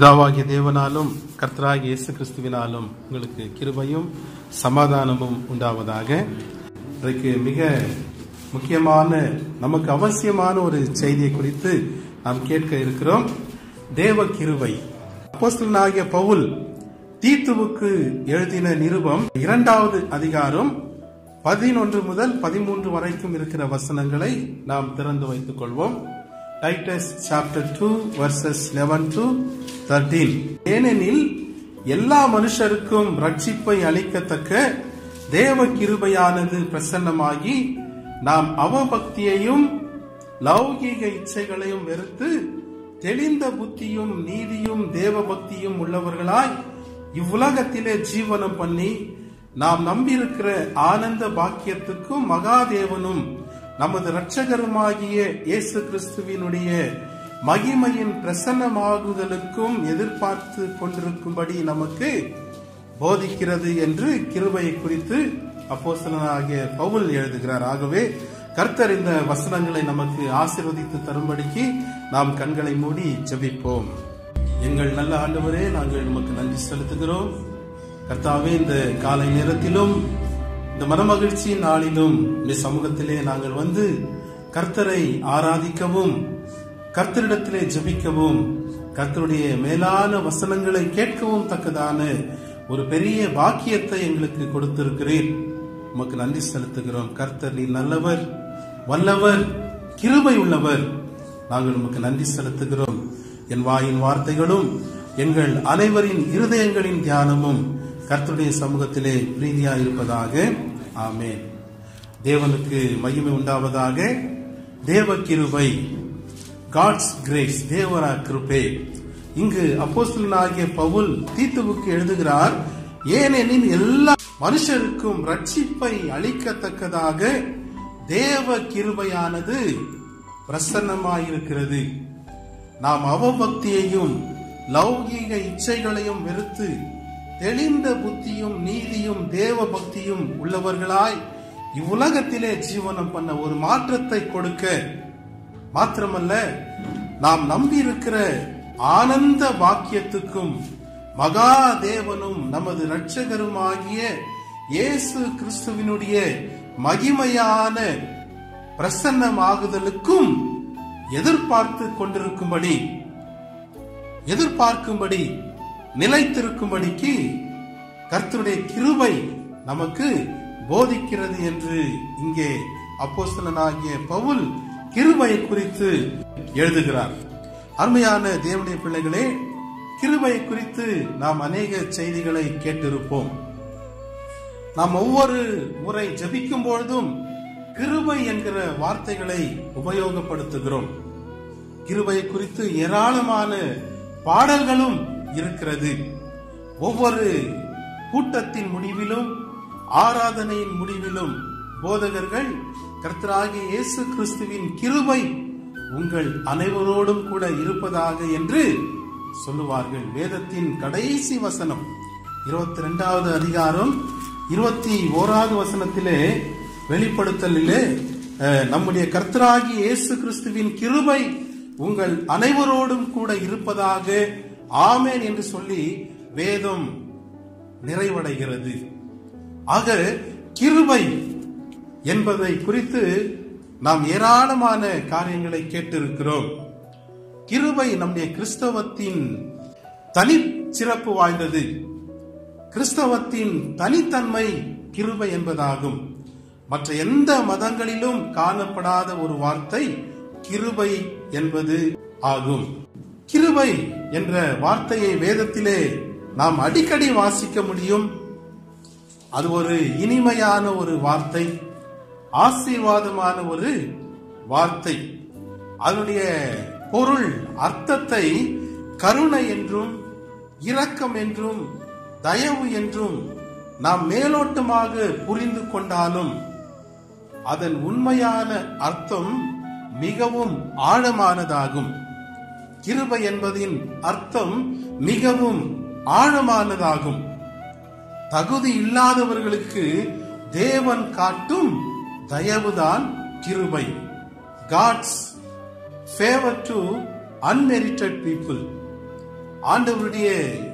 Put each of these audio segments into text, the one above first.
பிதாவாகிய தேவனாலும் கர்த்தராகிய இயேசு கிறிஸ்துவினாலும் உங்களுக்கு கிருபையும் சமாதானமும் உண்டாவதாக இன்றைக்கு மிக முக்கியமான நமக்கு அவசியமான ஒரு செய்தியை குறித்து நாம் கேட்க இருக்கிறோம் தேவ கிருபை அப்போஸ்தலனாகிய பவுல் தீத்துவுக்கு எழுதின நிருபம் இரண்டாவது அதிகாரம் பதினொன்று முதல் பதிமூன்று வரைக்கும் இருக்கிற வசனங்களை நாம் திறந்து வைத்துக் கொள்வோம் Titus chapter two verses eleven to thirteen ஏனெனில் எல்லா மனுஷருக்கும் ரட்சிப்பை அளிக்கத்தக்க தேவ கிருபையானது பிரசன்னமாகி நாம் அவபக்தியையும் லௌகீக இச்சைகளையும் வெறுத்து தெளிந்த புத்தியும் நீதியும் தேவ பக்தியும் உள்ளவர்களாய் இவ்வுலகத்திலே ஜீவனம் பண்ணி நாம் நம்பியிருக்கிற ஆனந்த பாக்கியத்துக்கும் மகாதேவனும் நமது இரட்சகருமாகிய இயேசு கிறிஸ்துவினுடைய மகிமையின் பிரசன்னமாகுதலுக்கும் எதிர்பார்த்து கொண்டிருக்கும்படி நமக்கு போதிக்கிறது என்று கிருபையை குறித்து அப்போஸ்தலனாகிய பவுல் எழுதுகிறார் ஆகவே கர்த்தர் இந்த வசனங்களை நமக்கு ஆசீர்வதித்து தரும்படிக்கு நாம் கண்களை மூடி ஜெபிப்போம் எங்கள் நல்ல ஆண்டவரே நாங்கள் உமக்கு நன்றி செலுத்துகிறோம் கர்த்தாவே இந்த காலை நேரத்திலும் இந்த மனமகிழ்ச்சியின் நாளிலும் இந்த சமூகத்திலே நாங்கள் வந்து கர்த்தரை ஆராதிக்கவும் கர்த்தரிடத்திலே ஜெபிக்கவும் கர்த்தருடைய மேலான வசனங்களை கேட்கவும் தக்கதான ஒரு பெரிய பாக்கியத்தை எங்களுக்கு கொடுத்திருக்கிறீர் உமக்கு நன்றி செலுத்துகிறோம் கர்த்தர் நீ நல்லவர் வல்லவர் கிருபை உள்ளவர் நாங்கள் உமக்கு நன்றி செலுத்துகிறோம் என் வாயின் வார்த்தைகளும் எங்கள் அனைவரின் இருதயங்களின் தியானமும் கர்த்தருடைய சமூகத்திலே பிரீதியா இருப்பதாக ஆமேன் தேவனுக்கு மகிமை உண்டாவதாக தேவ கிருபை காட்ஸ் கிரேஸ் தேவரா கிருபே இங்கு அப்போஸ்தலனாகிய பவுல் தீத்துவுக்கு எழுதுகிறார் ஏனெனில் எல்லா மனுஷருக்கும் ரட்சிப்பை அளிக்கத்தக்கதாக தேவ கிருபையானது பிரசன்னமாயிருக்கிறது நாம் அவபக்தியையும் லௌகீக இச்சைகளையும் வெறுத்து தெளிந்த புத்தியும் நீதியும் தேவ பக்தியும் உள்ளவர்களாய் இவ்வுலகத்திலே ஜீவனம் பண்ண ஒரு மாற்றத்தை கொடுக்க மாத்திரமல்ல நாம் நம்பியிருக்கிற ஆனந்த பாக்கியத்துக்கும் மகாதேவனும் நமது இரட்சகருமாகிய இயேசு கிறிஸ்துவினுடைய மகிமையான பிரசன்னமாகுதலுக்கும் எதிர்பார்த்து கொண்டிருக்கும்படி எதிர்பார்க்கும்படி நிலைத்திருக்கும்படிக்கு கர்த்தருடைய கிருபை நமக்கு போதிக்கிறது என்று இங்கே அப்போஸ்தலனாகிய பவுல் கிருபை குறித்து எழுதுகிறார் அருமையான தேவனுடைய பிள்ளைகளே கிருபை குறித்து நாம் அநேக செய்திகளை கேட்டிருப்போம் நாம் ஒவ்வொரு முறை ஜபிக்கும் பொழுதும் கிருபை என்கிற வார்த்தைகளை உபயோகப்படுத்துகிறோம் கிருபை குறித்து ஏராளமான பாடல்களும் இருக்கிறது ஒவ்வொரு கூட்டத்தின் முடிவிலும் ஆராதனையின் முடிவிலும் போதகர்கள் கர்த்தராகிய இயேசு கிறிஸ்துவின் கிருபை உங்கள் அனைவரோடும் கூட இருப்பதாக என்று சொல்லுவார்கள் வேதத்தின் கடைசி வசனம் இருபத்தி ரெண்டாவது அதிகாரம் இருபத்தி ஓராவது வசனத்திலே வெளிப்படுத்தலிலே நம்முடைய கர்த்தராகி இயேசு கிறிஸ்துவின் கிருபை உங்கள் அனைவரோடும் கூட இருப்பதாக ஆமேன் என்று சொல்லி வேதம் நிறைவடைகிறது ஆக கிருபை என்பதை குறித்து நாம் ஏராளமான காரியங்களை கேட்டிருக்கிறோம் கிருபை நம்முடைய கிறிஸ்தவத்தின் தனி சிறப்பு வாய்ந்தது கிறிஸ்தவத்தின் தனித்தன்மை கிருபை என்பதாகும் மற்ற எந்த மதங்களிலும் காணப்படாத ஒரு வார்த்தை கிருபை என்பது ஆகும் கிருபை என்ற வார்த்தையை வேதத்திலே நாம் அடிக்கடி வாசிக்க முடியும் அது ஒரு இனிமையான ஒரு வார்த்தை ஆசீர்வாதமான ஒரு வார்த்தை அதனுடைய பொருள் அர்த்தத்தை கருணை என்றும் இரக்கம் என்றும் தயவு என்றும் நாம் மேலோட்டமாக புரிந்து கொண்டாலும் அதன் உண்மையான அர்த்தம் மிகவும் ஆழமானதாகும் கிருபை என்பதின் அர்த்தம் மிகவும் ஆழமானதாகும் தகுதி இல்லாதவர்களுக்கு தேவன் காட்டும் தயவுதான் கிருபை God's favour to unmerited people ஆண்டவருடைய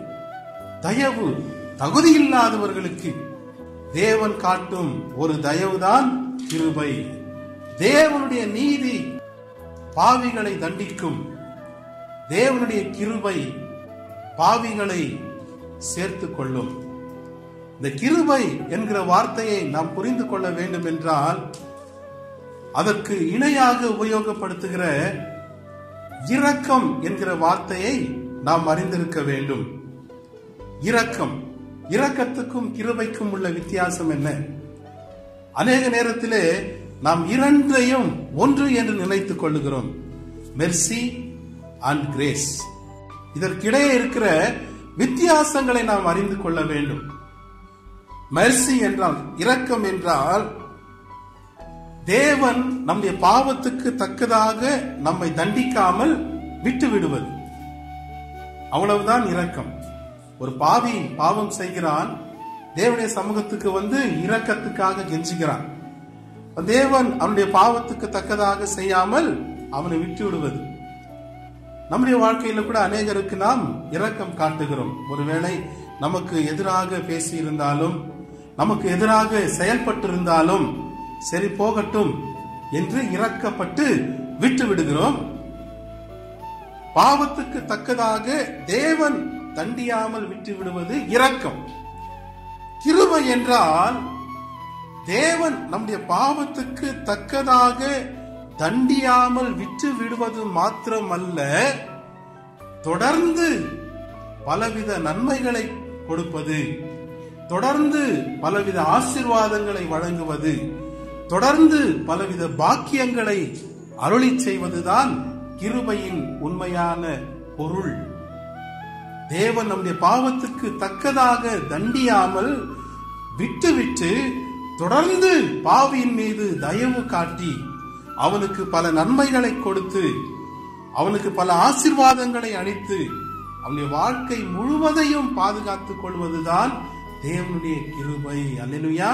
தயவு தகுதியில்லாதவர்களுக்கு தேவன் காட்டும் ஒரு தயவுதான் கிருபை தேவனுடைய நீதி பாவிகளை தண்டிக்கும் தேவனுடைய கிருபை பாவிகளை சேர்த்துக் கொள்ளும் இந்த கிருபை என்கிற வார்த்தையை நாம் புரிந்து கொள்ள வேண்டும் என்றால் அதற்கு இணையாக உபயோகப்படுத்துகிற இரக்கம் என்கிற வார்த்தையை நாம் அறிந்திருக்க வேண்டும் இரக்கம் இரக்கத்துக்கும் கிருபைக்கும் உள்ள வித்தியாசம் என்ன அநேக நேரத்திலே நாம் இரண்டையும் ஒன்று என்று நினைத்துக் கொள்ளுகிறோம் மெர்சி அண்ட் கிரேஸ் இதற்கிடையே இருக்கிற வித்தியாசங்களை நாம் அறிந்து கொள்ள வேண்டும் மெர்சி என்றால் இரக்கம் என்றால் தேவன் நம்முடைய பாவத்துக்கு தக்கதாக நம்மை தண்டிக்காமல் விட்டு விடுவது அவ்வளவுதான் இரக்கம் ஒரு பாவி பாவம் செய்கிறான் தேவனுடைய சமூகத்துக்கு வந்து இரக்கத்துக்காக கெஞ்சுகிறான் தேவன் அவனுடைய பாவத்துக்கு தக்கதாக செய்யாமல் அவனை விட்டு விடுவது நம்முடைய வாழ்க்கையில கூட அநேகருக்கு நாம் இரக்கம் காட்டுகிறோம் ஒருவேளை நமக்கு எதிராக பேசி இருந்தாலும் நமக்கு எதிராக செயல்பட்டு இருந்தாலும் சரி போகட்டும் என்று இறக்கப்பட்டு விட்டு விடுகிறோம் பாவத்துக்கு தக்கதாக தேவன் தண்டியாமல் விட்டு விடுவது இரக்கம் கிருபை என்றால் தேவன் நம்முடைய பாவத்துக்கு தக்கதாக தண்டியாமல் விட்டு விடுவது மாத்திரமல்ல தொடர்ந்து பலவித நன்மைகளை கொடுப்பது தொடர்ந்து பலவித ஆசிர்வாதங்களை வழங்குவது தொடர்ந்து பலவித பாக்கியங்களை அருளி செய்வதுதான் கிருபையின் உண்மையான பொருள் தேவன் நம்முடைய பாவத்துக்கு தக்கதாக தண்டியாமல் விட்டுவிட்டு தொடர்ந்து பாவியின் மீது தயவு காட்டி அவனுக்கு பல நன்மைகளை கொடுத்து அவனுக்கு பல ஆசிர்வாதங்களை அளித்து அவனுடைய வாழ்க்கை முழுவதையும் பாதுகாத்துக் கொள்வதுதான் தேவனுடைய கிருபை அல்லேலூயா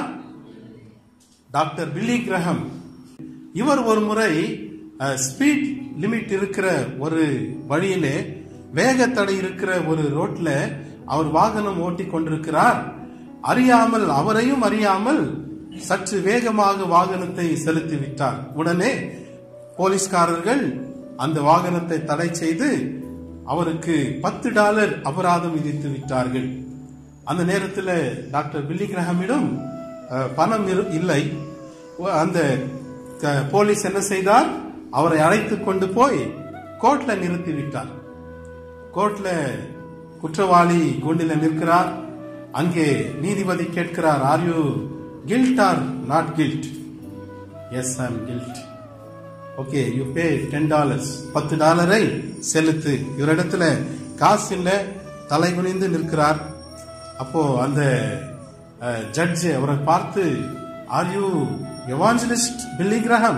டாக்டர் பில்லி கிரகம் இவர் ஒரு முறை ஸ்பீட் லிமிட் இருக்கிற ஒரு வழியிலே வேகத்தடை இருக்கிற ஒரு ரோட்ல அவர் வாகனம் ஓட்டி கொண்டிருக்கிறார் அறியாமல் அவரையும் அறியாமல் சற்று வேகமாக வாகனத்தை செலுத்தி விட்டார் உடனே போலீஸ்காரர்கள் அந்த வாகனத்தை தடை செய்து அவருக்கு பத்து டாலர் அபராதம் விதித்து விட்டார்கள் அந்த நேரத்தில் டாக்டர் பில்லி கிரஹமிடம் அஹ், பணம் இரு- இல்லை ஒ- அந்த க- போலீஸ் என்ன செய்தார் அவரை அழைத்து கொண்டு போய் கோர்ட்ல நிறுத்தி விட்டார் கோர்ட்ல குற்றவாளி கூண்டில நிற்கிறார் அங்கே நீதிபதி கேட்கிறார் are you guilt or not guilt yes I guilt okay you pay ten dollars பத்து டாலரை செலுத்து இவரிடத்துல காசு இல்ல தலை குனிந்து நிற்கிறார் அப்போ அந்த ஜட்ஜ் அவரை பார்த்து are you evangelist Billy Graham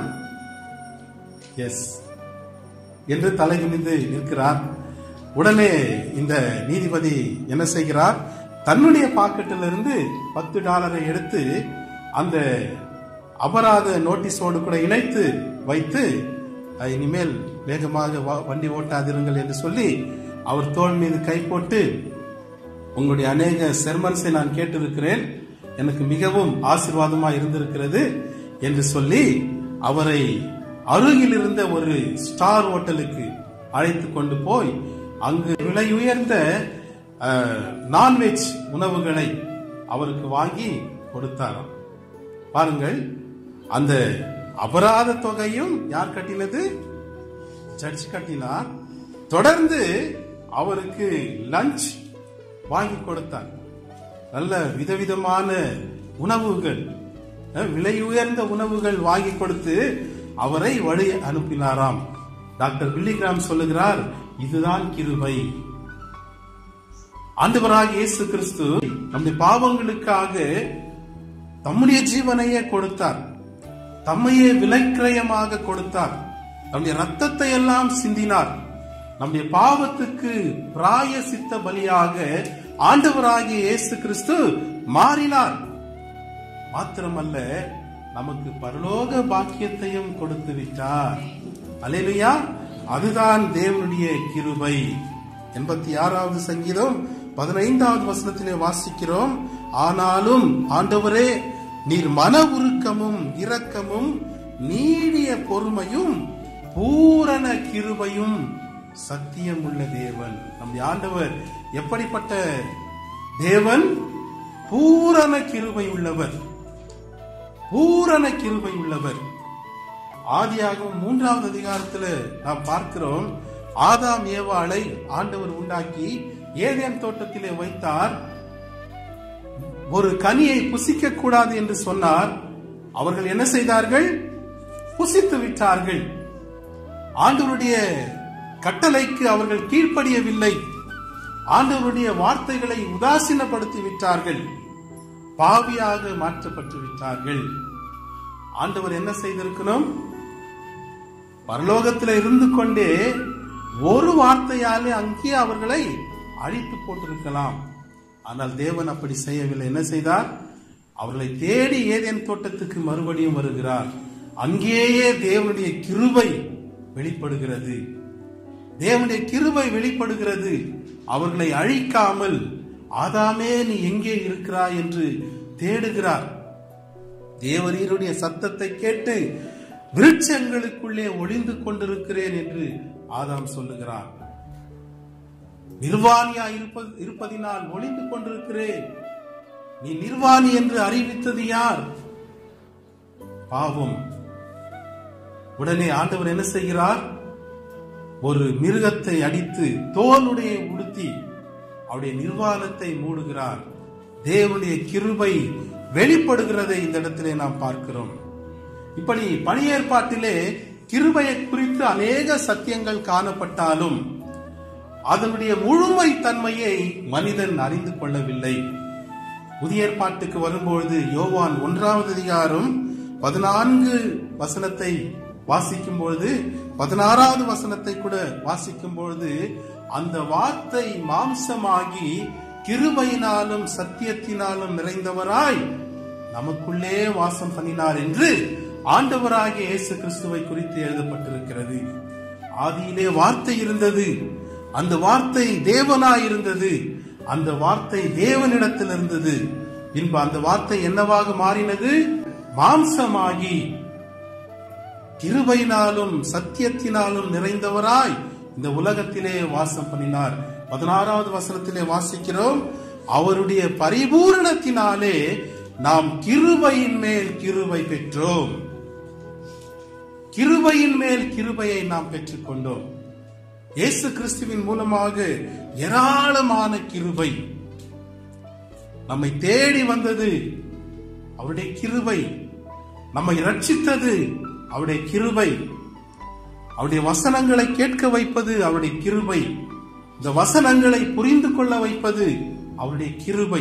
yes என்று தலை குனிந்து நிற்கிறார் உடனே இந்த நீதிபதி என்ன செய்கிறார் தன்னுடைய பாக்கெட்டிலிருந்து பத்து டாலரை எடுத்து அந்த அபராத நோட்டீஸோடு கூட இணைத்து வைத்து "அஹ், இனிமேல் வேகமாக வா- வண்டி ஓட்டாதிருங்கள் என்று சொல்லி அவர் தோள் மீது கை போட்டு உங்களுடைய அநேக செர்மன்ஸை நான் கேட்டிருக்கிறேன் எனக்கு மிகவும் ஆசீர்வாதமா இருந்திருக்கிறது என்று சொல்லி அவரை அருகில் இருந்த ஒரு ஸ்டார் ஹோட்டலுக்கு அழைத்து கொண்டு போய் அங்கு விலை உயர்ந்த நான்வெஜ் உணவுகளை அவருக்கு வாங்கி கொடுத்தாராம் பாருங்கள் அந்த அபராத தொகையும் யார் கட்டினது ஜட்ஜ் கட்டினார் தொடர்ந்து அவருக்கு லஞ்ச் வாங்கி கொடுத்தார் நல்ல விதவிதமான உணவுகள் அஹ், விலை உயர்ந்த உணவுகள் வாங்கி கொடுத்து அவரை வழி அனுப்பினாராம் டாக்டர் பில்லிகிராம் சொல்லுகிறார் இதுதான் கிருபை ஆண்டவராக இயேசு கிறிஸ்து நம்முடைய பாவங்களுக்காக தம்முடைய ஜீவனையே கொடுத்தார் தம்மையே விலைக்கிரயமாக கொடுத்தார் நம்முடைய ரத்தத்தை எல்லாம் சிந்தினார் நம்முடைய பாவத்துக்கு பிராய சித்த பலியாக ஆண்டவராகிய இயேசு கிறிஸ்து மாறினார் மாத்திரமல்ல நமக்கு பரலோக பாக்கியத்தையும் கொடுத்து விட்டார் அல்லேலூயா அதுதான் தேவனுடைய கிருபை எண்பத்தி ஆறாவது சங்கீதம் பதினைந்தாவது வசனத்திலே வாசிக்கிறோம் ஆனாலும் ஆண்டவரே நீர் மன உருக்கமும் இரக்கமும் நீடிய பொறுமையும் பூரண கிருபையும் சத்தியமுள்ள தேவன் நம்முடைய ஆண்டவர் எப்படிப்பட்ட தேவன் பூரண கிருபை உள்ளவர் பூரண கிருபை உள்ளவர் ஆதியாகவும் மூன்றாவது அதிகாரத்துல நாம் பார்க்கிறோம் ஆதாம் ஏவாளை ஆண்டவர் உண்டாக்கி ஏதேன் தோட்டத்திலே வைத்தார் ஒரு கனியை புசிக்க கூடாது என்று சொன்னார் அவர்கள் என்ன செய்தார்கள் புசித்து விட்டார்கள் ஆண்டவருடைய கட்டளைக்கு அவர்கள் கீழ்ப்படியவில்லை ஆண்டவருடைய வார்த்தைகளை உதாசீனப்படுத்தி விட்டார்கள் பாவியாக மாற்றப்பட்டு விட்டார்கள் ஆண்டவர் என்ன செய்திருக்கணும் பரலோகத்தில் இருந்து கொண்டே ஒரு வார்த்தையாலே அங்கே அவர்களை அழித்து போட்டிருக்கலாம் ஆனால் தேவன் அப்படி செய்யவில்லை என்ன செய்தார் அவர்களை தேடி ஏதேன் தோட்டத்துக்கு மறுபடியும் வருகிறார் அங்கேயே தேவனுடைய கிருபை வெளிப்படுகிறது தேவனுடைய கிருபை வெளிப்படுகிறது அவர்களை அழிக்காமல் ஆதாமே நீ எங்கே இருக்கிறாய் என்று தேடுகிறார் தேவரீருடைய சத்தத்தை கேட்டு விருட்சங்களுக்குள்ளே ஒளிந்து கொண்டிருக்கிறேன் என்று ஆதாம் சொல்லுகிறார் நிர்வாணியா இருப்ப இருப்பதினால் ஒளிந்து கொண்டிருக்கிறேன் நீ நிர்வாணி என்று அறிவித்தது யார் பாவம் உடனே ஆண்டவர் என்ன செய்கிறார் ஒரு மிருகத்தை அடித்து தோலுடைய உடுத்தி அவருடைய நிர்வாணத்தை மூடுகிறார் தேவனுடைய கிருபை வெளிப்படுகிறதை இந்த இடத்திலே நாம் பார்க்கிறோம் இப்படி பணியேற்பாட்டிலே கிருபையை குறித்து அநேக சத்தியங்கள் காணப்பட்டாலும் அதனுடைய முழுமை தன்மையை மனிதன் அறிந்து கொள்ளவில்லை புதிய ஏற்பாட்டுக்கு வரும்பொழுது யோவான் ஒன்றாவது அதிகாரம் பதினான்கு வசனத்தை வாசிக்கும் பொழுது பதினாறாவது வசனத்தை கூட வாசிக்கும் பொழுது அந்த வார்த்தை மாம்சமாகி கிருபையினாலும் சத்தியத்தினாலும் நிறைந்தவராய் நமக்குள்ளே வாசம் பண்ணினார் என்று ஆண்டவராகிய இயேசு கிறிஸ்துவை குறித்து எழுதப்பட்டிருக்கிறது ஆதியிலே வார்த்தை இருந்தது அந்த வார்த்தை தேவனாய் இருந்தது அந்த வார்த்தை தேவனிடத்தில் இருந்தது பின்பு அந்த வார்த்தை என்னவாக மாறினது மாம்சமாகி கிருபையினாலும் சத்தியத்தினாலும் நிறைந்தவராய் இந்த உலகத்திலே வாசம் பண்ணினார் பதினாறாவது வசனத்திலே வாசிக்கிறோம் அவருடைய பரிபூரணத்தினாலே நாம் கிருபையின் மேல் கிருபை பெற்றோம் கிருபையின் மேல் கிருபையை நாம் பெற்றுக்கொண்டோம் இயேசு கிறிஸ்துவின் மூலமாக ஏராளமான கிருபை நம்மை தேடி வந்தது அவருடைய கிருபை நம்மை ரட்சித்தது அவருடைய கிருபை அவருடைய வசனங்களை கேட்க வைப்பது அவருடைய கிருபை இந்த வசனங்களை புரிந்து கொள்ள வைப்பது அவருடைய கிருபை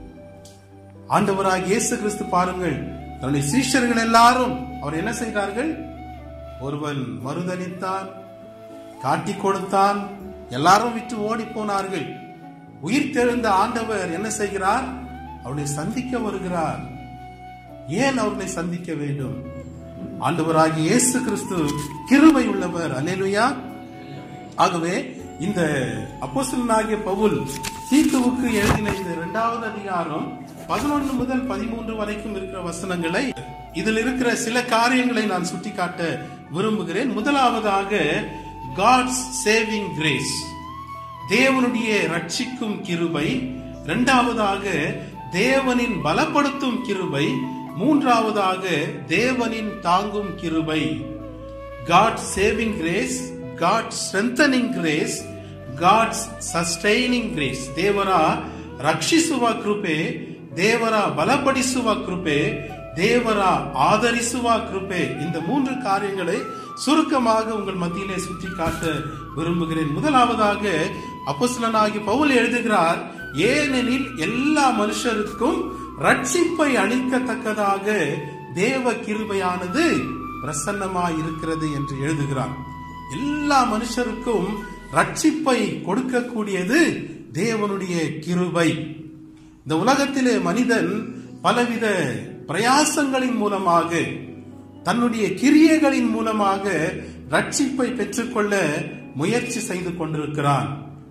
ஆண்டவராக இயேசு கிறிஸ்து பாருங்கள் தன்னுடைய சீஷர்கள் எல்லாரும் அவர் என்ன செய்தார்கள் ஒருவன் மறுதளித்தான் காட்டி கொடுத்தான் எல்லாரும் விட்டு ஓடி போனார்கள் உயிர் தெழுந்த ஆண்டவர் என்ன செய்கிறார் அவனை சந்திக்க வருகிறார் ஏன் அவர்களை சந்திக்க வேண்டும் ஆண்டவராகிய இயேசு கிறிஸ்து கிருபை உள்ளவர் அல்லேலுயா ஆகவே இந்த அப்போஸ்தலனாகிய பவுல் தீத்துவுக்கு எழுதின இந்த இரண்டாவது அதிகாரம் பதினொன்று முதல் பதிமூன்று வரைக்கும் இருக்கிற வசனங்களை இதில் இருக்கிற சில காரியங்களை நான் சுட்டிக்காட்ட விரும்புகிறேன் முதலாவதாக காட்ஸ் சேவிங் கிரேஸ் தேவனுடைய ரட்சிக்கும் கிருபை இரண்டாவதாக தேவனின் பலப்படுத்தும் கிருபை மூன்றாவதாக தேவனின் தாங்கும் கிருபை God saving grace God strengthening grace God's sustaining grace ದೇವರ ರಕ್ಷಿಸುವ ಕೃಪೆ ದೇವರ ಬಲಪಡಿಸುವ ಕೃಪೆ தேவர ஆதரிசுவா கிருபை இந்த மூன்று காரியங்களை சுருக்கமாக உங்கள் மத்தியிலே சுட்டி காட்ட விரும்புகிறேன் முதலாவதாக அப்போஸ்தலனாகி பவுல் எழுதுகிறார் ஏனெனில் எல்லா மனுஷருக்கும் ரட்சிப்பை அளிக்கத்தக்கதாக தேவ கிருபையானது பிரசன்னமாய் இருக்கிறது என்று எழுதுகிறார் எல்லா மனுஷருக்கும் ரட்சிப்பை கொடுக்கக்கூடியது தேவனுடைய கிருபை இந்த உலகத்திலே மனிதன் பலவித பிரயாசங்களின் மூலமாக தன்னுடைய கிரியைகளின் மூலமாக ரட்சிப்பை பெற்றுக்கொள்ள முயற்சி செய்து கொண்டிருக்கிறான்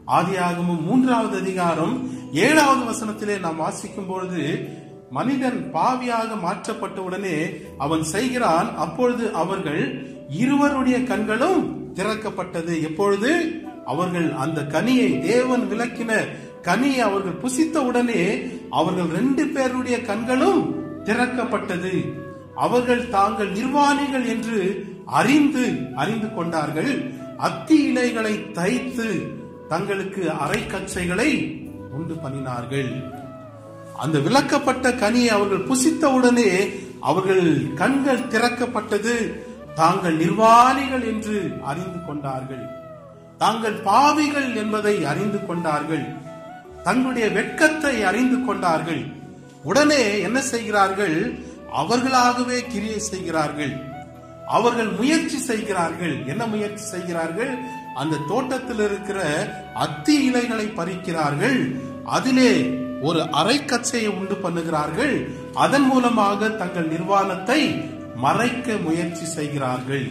ஆதியாகமும் மூன்றாவது அதிகாரம் ஏழாவது வசனத்திலே நாம் வாசிக்கும் பொழுது மனிதன் பாவியாக மாற்றப்பட்ட உடனே அவன் செய்கிறான் அப்பொழுது அவர்கள் இருவருடைய கண்களும் திறக்கப்பட்டது எப்பொழுது அவர்கள் அந்த கனியை தேவன் விளக்கின கனியை அவர்கள் புசித்த உடனே அவர்கள் ரெண்டு பேருடைய கண்களும் திறக்கப்பட்டது அவர்கள் தாங்கள் நிர்வாணிகள் என்று அறிந்து அறிந்து கொண்டார்கள் அத்தி இலைகளை தைத்து தங்களுக்கு அரைக்கச்சைகளை உண்டு பண்ணினார்கள் அந்த விளக்கப்பட்ட கனியை அவர்கள் புசித்தவுடனே அவர்கள் கண்கள் திறக்கப்பட்டது தாங்கள் நிர்வாணிகள் என்று அறிந்து கொண்டார்கள் தாங்கள் பாவிகள் என்பதை அறிந்து கொண்டார்கள் தங்களுடைய வெட்கத்தை அறிந்து கொண்டார்கள் உடனே என்ன செய்கிறார்கள் அவர்களாகவே கிரியை செய்கிறார்கள் அவர்கள் முயற்சி செய்கிறார்கள் என்ன முயற்சி செய்கிறார்கள் அந்த தோட்டத்தில் இருக்கிற அத்தி இலைகளை பறிக்கிறார்கள் அதிலே ஒரு அரைக்கச்சையை உண்டு பண்ணுகிறார்கள் அதன் மூலமாக தங்கள் நிர்வாணத்தை மறைக்க முயற்சி செய்கிறார்கள்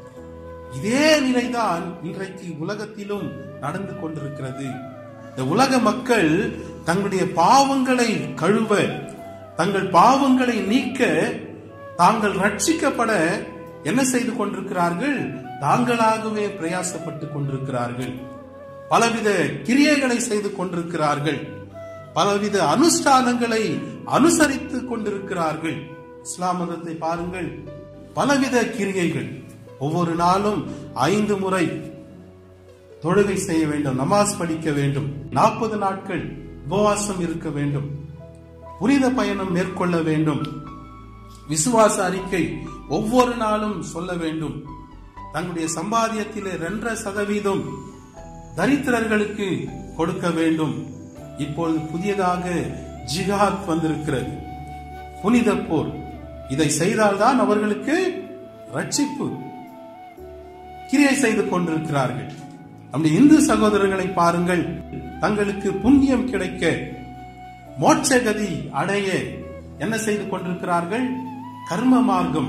இதே நிலைதான் இன்றைக்கு உலகத்திலும் நடந்து கொண்டிருக்கிறது இந்த உலக மக்கள் தங்களுடைய பாவங்களை கழுவ தங்கள் பாவங்களை நீக்க தாங்கள் ரட்சிக்கப்பட என்ன செய்து கொண்டிருக்கிறார்கள் தாங்களாகவே பிரயாசப்பட்டு கொண்டிருக்கிறார்கள் பலவித கிரியைகளை செய்து கொண்டிருக்கிறார்கள் பலவித அனுஷ்டானங்களை அனுசரித்து கொண்டிருக்கிறார்கள் இஸ்லாம் மதத்தை பாருங்கள் பலவித கிரியைகள் ஒவ்வொரு நாளும் ஐந்து முறை தொழுகை செய்ய வேண்டும் நமாஸ் படிக்க வேண்டும் நாற்பது நாட்கள் உபவாசம் இருக்க வேண்டும் புனித பயணம் மேற்கொள்ள வேண்டும் விசுவாச அறிக்கை ஒவ்வொரு நாளும் சொல்ல வேண்டும் தங்களுடைய சம்பாதியத்திலே ரெண்டரை சதவீதம் தரித்திரர்களுக்கு கொடுக்க வேண்டும் இப்பொழுது புதியதாக ஜிகாத் வந்திருக்கிறது புனித போர் இதை செய்தால்தான் அவர்களுக்கு ரட்சிப்பு கிரியை செய்து கொண்டிருக்கிறார்கள் நம்முடைய இந்து சகோதரர்களை பாருங்கள் தங்களுக்கு புண்ணியம் கிடைக்க மோட்சகதி அடைய என்ன செய்து கொண்டிருக்கிறார்கள் கர்ம மார்க்கம்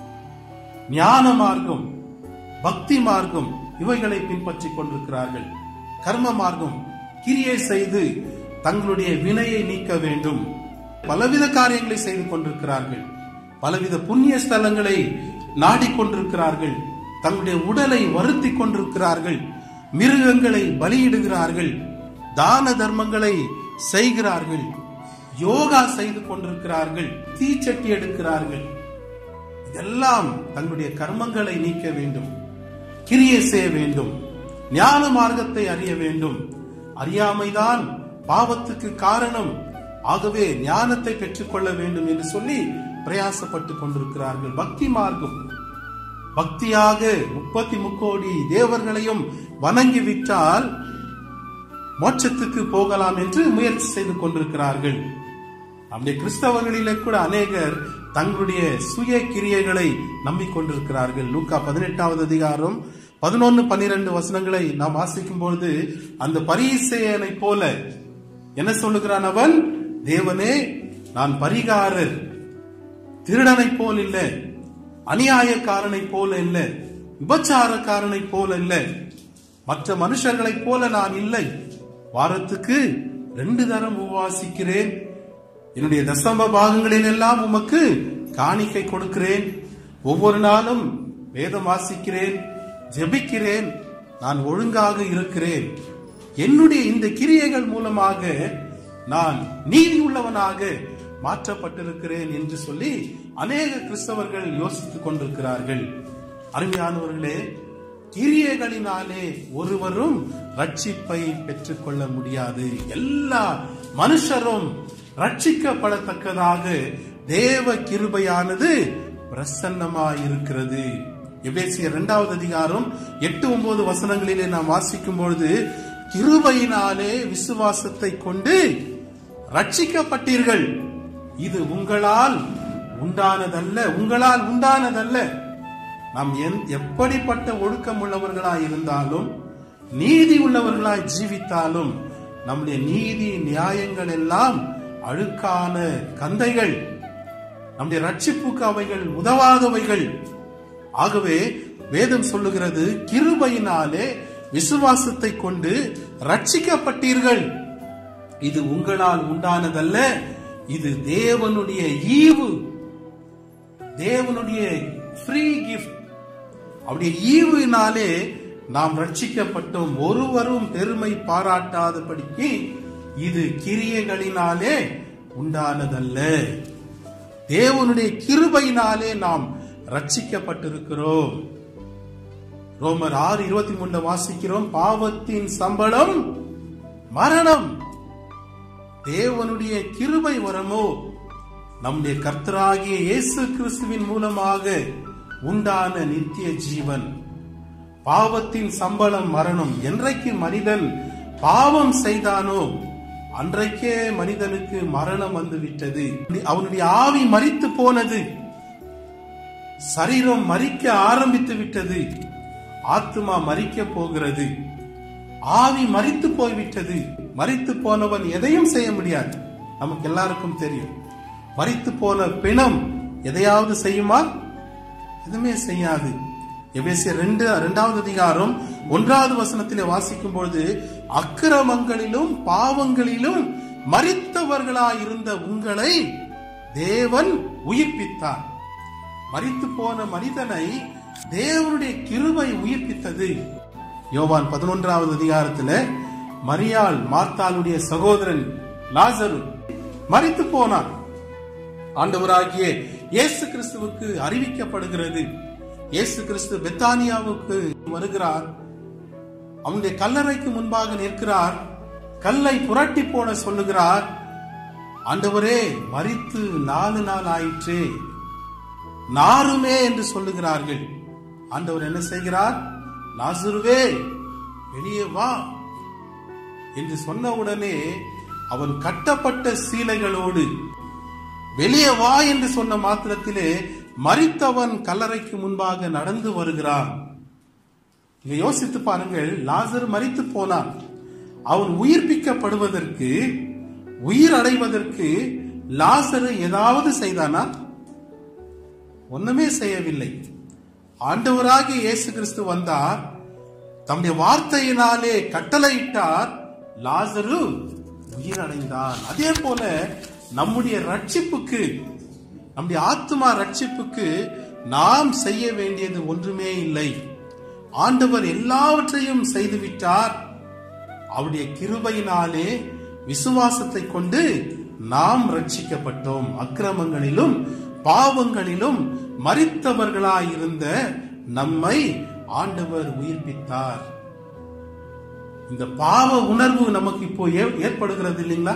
ஞான மார்க்கம் பக்தி மார்க்கம் இவைகளை பின்பற்றி கொண்டிருக்கிறார்கள் கர்ம மார்க்கம் கிரியை செய்து தங்களுடைய வினையை நீக்க வேண்டும் பலவித காரியங்களை செய்து கொண்டிருக்கிறார்கள் பலவித புண்ணிய ஸ்தலங்களை நாடிக்கொண்டிருக்கிறார்கள் தங்களுடைய உடலை வருத்தி கொண்டிருக்கிறார்கள் மிருகங்களை பலியிடுகிறார்கள் தான தர்மங்களை செய்கிறார்கள் யோகா செய்து கொண்டிருக்கிறார்கள் தீச்சட்டி எடுக்கிறார்கள் இதெல்லாம் தங்களுடைய கர்மங்களை நீக்க வேண்டும் கிரியை செய்ய வேண்டும் ஞான மார்க்கத்தை அறிய வேண்டும் அறியாமைதான் பாவத்துக்கு காரணம் ஆகவே ஞானத்தை பெற்றுக்கொள்ள வேண்டும் என்று சொல்லி பிரயாசப்பட்டு கொண்டிருக்கிறார்கள் பக்தி மார்க்கம் பக்தியாக முப்பத்தி முக்கோடி தேவர்களையும் வணங்கி விட்டால் மோட்சத்துக்கு போகலாம் என்று முயற்சி செய்து கொண்டிருக்கிறார்கள் நம்முடைய கிறிஸ்தவர்களிலே கூட அநேகர் தங்களுடைய சுய கிரியைகளை நம்பிக்கொண்டிருக்கிறார்கள் லூக்கா பதினெட்டாவது அதிகாரம் பதினொன்னு பன்னிரண்டு வசனங்களை நாம் வாசிக்கும் பொழுது அந்த பரிசெயனை போல என்ன சொல்லுகிறான் அவன் தேவனே நான் பரிகாரர் திருடனை போல் இல்ல அநியாயக்காரனை போல இல்ல விபச்சாரக்காரனை போல இல்ல மற்ற மனுஷர்களைப் போல நான் இல்லை வாரத்துக்கு ரெண்டு தரம் உபவாசிக்கிறேன் என்னுடைய தசம பாகங்களில் எல்லாம் உமக்கு காணிக்கை கொடுக்கிறேன் ஒவ்வொரு நாளும் வேதம் வாசிக்கிறேன் ஜெபிக்கிறேன் நான் ஒழுங்காக இருக்கிறேன் என்னுடைய இந்த கிரியைகள் மூலமாக நான் நீதி உள்ளவனாக மாற்றப்பட்டிருக்கிறேன் என்று சொல்லி அநேக கிறிஸ்தவர்கள் யோசித்துக் கொண்டிருக்கிறார்கள் அருமையானவர்களே கிரியைகளினாலே ஒருவரும் ரட்சிப்பை பெற்றுக்கொள்ள முடியாது எல்லா மனுஷரும் ரட்சிக்கப்படத்தக்கதாக தேவ கிருபையானது பிரசன்னமாயிருக்கிறது எபேசிய இரண்டாவது அதிகாரம் எட்டு ஒன்பது வசனங்களிலே நாம் வாசிக்கும் பொழுது கிருபையினாலே விசுவாசத்தை கொண்டு ரட்சிக்கப்பட்டீர்கள் இது உங்களால் உண்டானதல்ல உங்களால் உண்டானதல்ல நாம் எந்- எப்படிப்பட்ட ஒழுக்கம் உள்ளவர்களாய் இருந்தாலும் நீதி உள்ளவர்களாய் ஜீவித்தாலும் நம்முடைய நீதி நியாயங்கள் எல்லாம் அழுக்கான கந்தைகள் நம்முடைய ரட்சிப்புக்கு அவைகள் உதவாதவைகள் ஆகவே வேதம் சொல்லுகிறது கிருபையினாலே விசுவாசத்தை கொண்டு ரட்சிக்கப்பட்டீர்கள் இது உங்களால் உண்டானதல்ல இது தேவனுடைய ஈவு தேவனுடைய ஃப்ரீ கிஃப்ட் அவருடைய ஈவினாலே நாம் ரட்சிக்கப்பட்டோம் ஒருவரும் பெருமை பாராட்டாதபடிக்கு இது கிரியைகளினாலே உண்டானதல்ல தேவனுடைய கிருபையினாலே நாம் ரட்சிக்கப்பட்டிருக்கிறோம் ரோமர் ஆறு இருபத்தி மூணுல வாசிக்கிறோம் பாவத்தின் சம்பளம் மரணம் தேவனுடைய கிருபை வரமோ நம்முடைய கர்த்தராகிய இயேசு கிறிஸ்துவின் மூலமாக உண்டான நித்திய ஜீவன் பாவத்தின் சம்பளம் மரணம் என்றைக்கு மனிதன் பாவம் செய்தானோ அன்றைக்கே மனிதனுக்கு மரணம் வந்து விட்டது அவனுடைய ஆவி மறித்து போனது சரீரம் மறிக்க ஆரம்பித்து விட்டது ஆத்மா மறிக்க போகிறது ஆவி மறித்து போய்விட்டது மறித்து போனவன் எதையும் செய்ய முடியாது நமக்கு எல்லாருக்கும் தெரியும் மறித்து போன பிணம் எதையாவது செய்யுமா எதுவுமே செய்யாது எபேசிய ரெண்டு இரண்டாவது அதிகாரம் ஒன்றாவது வசனத்திலே வாசிக்கும் பொழுது அக்கிரமங்களிலும் பாவங்களிலும் மறித்தவர்களாயிருந்த உங்களை தேவன் உயிர்ப்பித்தார் மறித்து போன மனிதனை தேவனுடைய கிருபை உயிர்ப்பித்தது யோவான் பதினொன்றாவது அதிகாரத்துல மரியாள் மார்த்தாளுடைய சகோதரன் லாசரு மறித்து போனார் ஆண்டவராகிய இயேசு கிறிஸ்துவுக்கு அறிவிக்கப்படுகிறது இயேசு கிறிஸ்து பெத்தானியாவுக்கு வருகிறார் அவனுடைய கல்லறைக்கு முன்பாக நிற்கிறார் கல்லை புரட்டி போட சொல்லுகிறார் ஆண்டவரே மறித்து நாலு நாள் ஆயிற்றே நாருமே என்று சொல்லுகிறார்கள் ஆண்டவர் என்ன செய்கிறார் லாசுருவே வெளியே வா என்று சொன்ன உடனே அவன் கட்டப்பட்ட சீலைகளோடு வெளியே வா என்று சொன்ன மாத்திரத்திலே மறித்தவன் கல்லறைக்கு முன்பாக நடந்து வருகிறான் இங்க யோசித்து பாருங்கள் லாசர் மறித்து போனான் அவன் உயிர்ப்பிக்கப்படுவதற்கு உயிர் அடைவதற்கு லாசரு ஏதாவது செய்தானா ஒண்ணுமே செய்யவில்லை ஆண்டவராகிய இயேசு கிறிஸ்து வந்தார் தம்முடைய வார்த்தையினாலே கட்டளையிட்டார் லாசரு உயிரடைந்தான் அதே போல நம்முடைய ரட்சிப்புக்கு நம்முடைய ஆத்மா ரட்சிப்புக்கு நாம் செய்ய வேண்டியது ஒன்றுமே இல்லை ஆண்டவர் எல்லாவற்றையும் செய்துவிட்டார் அவருடைய கிருபையினாலே விசுவாசத்தை கொண்டு நாம் ரட்சிக்கப்பட்டோம் அக்கிரமங்களிலும் பாவங்களிலும் மறித்தவர்களாயிருந்த நம்மை ஆண்டவர் உயிர்ப்பித்தார் இந்த பாவ உணர்வு நமக்கு இப்போ ஏ- ஏற்படுகிறது இல்லைங்களா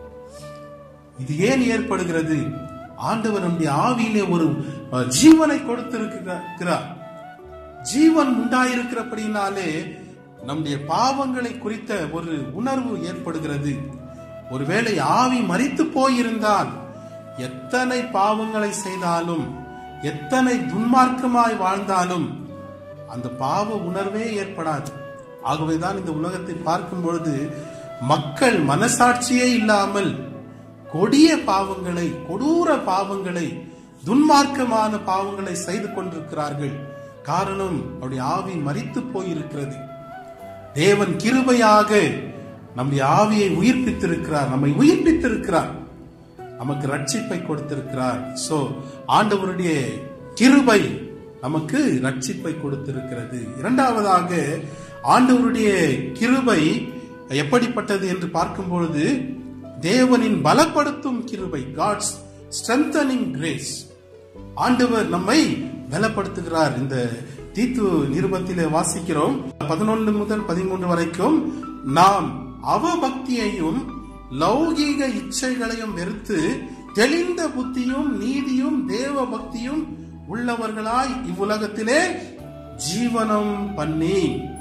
இது ஏன் ஏற்படுகிறது ஆண்டவர் நம்முடைய ஆவியிலே ஒரு அஹ், ஜீவனை கொடுத்திருக்கிறார் ஜீவன் உண்டாயிருக்கிறபடினாலே நம்முடைய பாவங்களை குறித்த ஒரு உணர்வு ஏற்படுகிறது ஒருவேளை ஆவி மறித்து போயிருந்தால் எத்தனை பாவங்களை செய்தாலும் எத்தனை துன்மார்க்கமாய் வாழ்ந்தாலும் அந்த பாவ உணர்வே ஏற்படாது ஆகவேதான் இந்த உலகத்தை பார்க்கும் பொழுது மக்கள் மனசாட்சியே இல்லாமல் கொடிய பாவங்களை கொடூர பாவங்களை துன்மார்க்கமான பாவங்களை செய்து கொண்டிருக்கிறார்கள் காரணம் அவருடைய ஆவி மறித்து போயிருக்கிறது தேவன் கிருபையாக நம்முடைய ஆவியை உயிர்ப்பித்திருக்கிறார் நம்மை உயிர்ப்பித்திருக்கிறார் நமக்கு ரட்சிப்பை கொடுத்திருக்கிறார் சோ ஆண்டவருடைய கிருபை நமக்கு ரட்சிப்பை கொடுத்திருக்கிறது இரண்டாவதாக ஆண்டவருடைய கிருபை எப்படிப்பட்டது என்று பார்க்கும் பொழுது தேவனின் பலப்படுத்தும் கிருபை காட்ஸ் ஸ்ட்ரென்தனிங் கிரேஸ் ஆண்டவர் நம்மை பலப்படுத்துகிறார் இந்த தீத்து நிருபத்திலே வாசிக்கிறோம் பதினொன்று முதல் பதிமூன்று வரைக்கும் நாம் அவபக்தியையும் லௌகீக இச்சைகளையும் வெறுத்து தெளிந்த புத்தியும் நீதியும் தேவ பக்தியும் உள்ளவர்களாய் இவ்வுலகத்திலே ஜீவனம் பண்ணி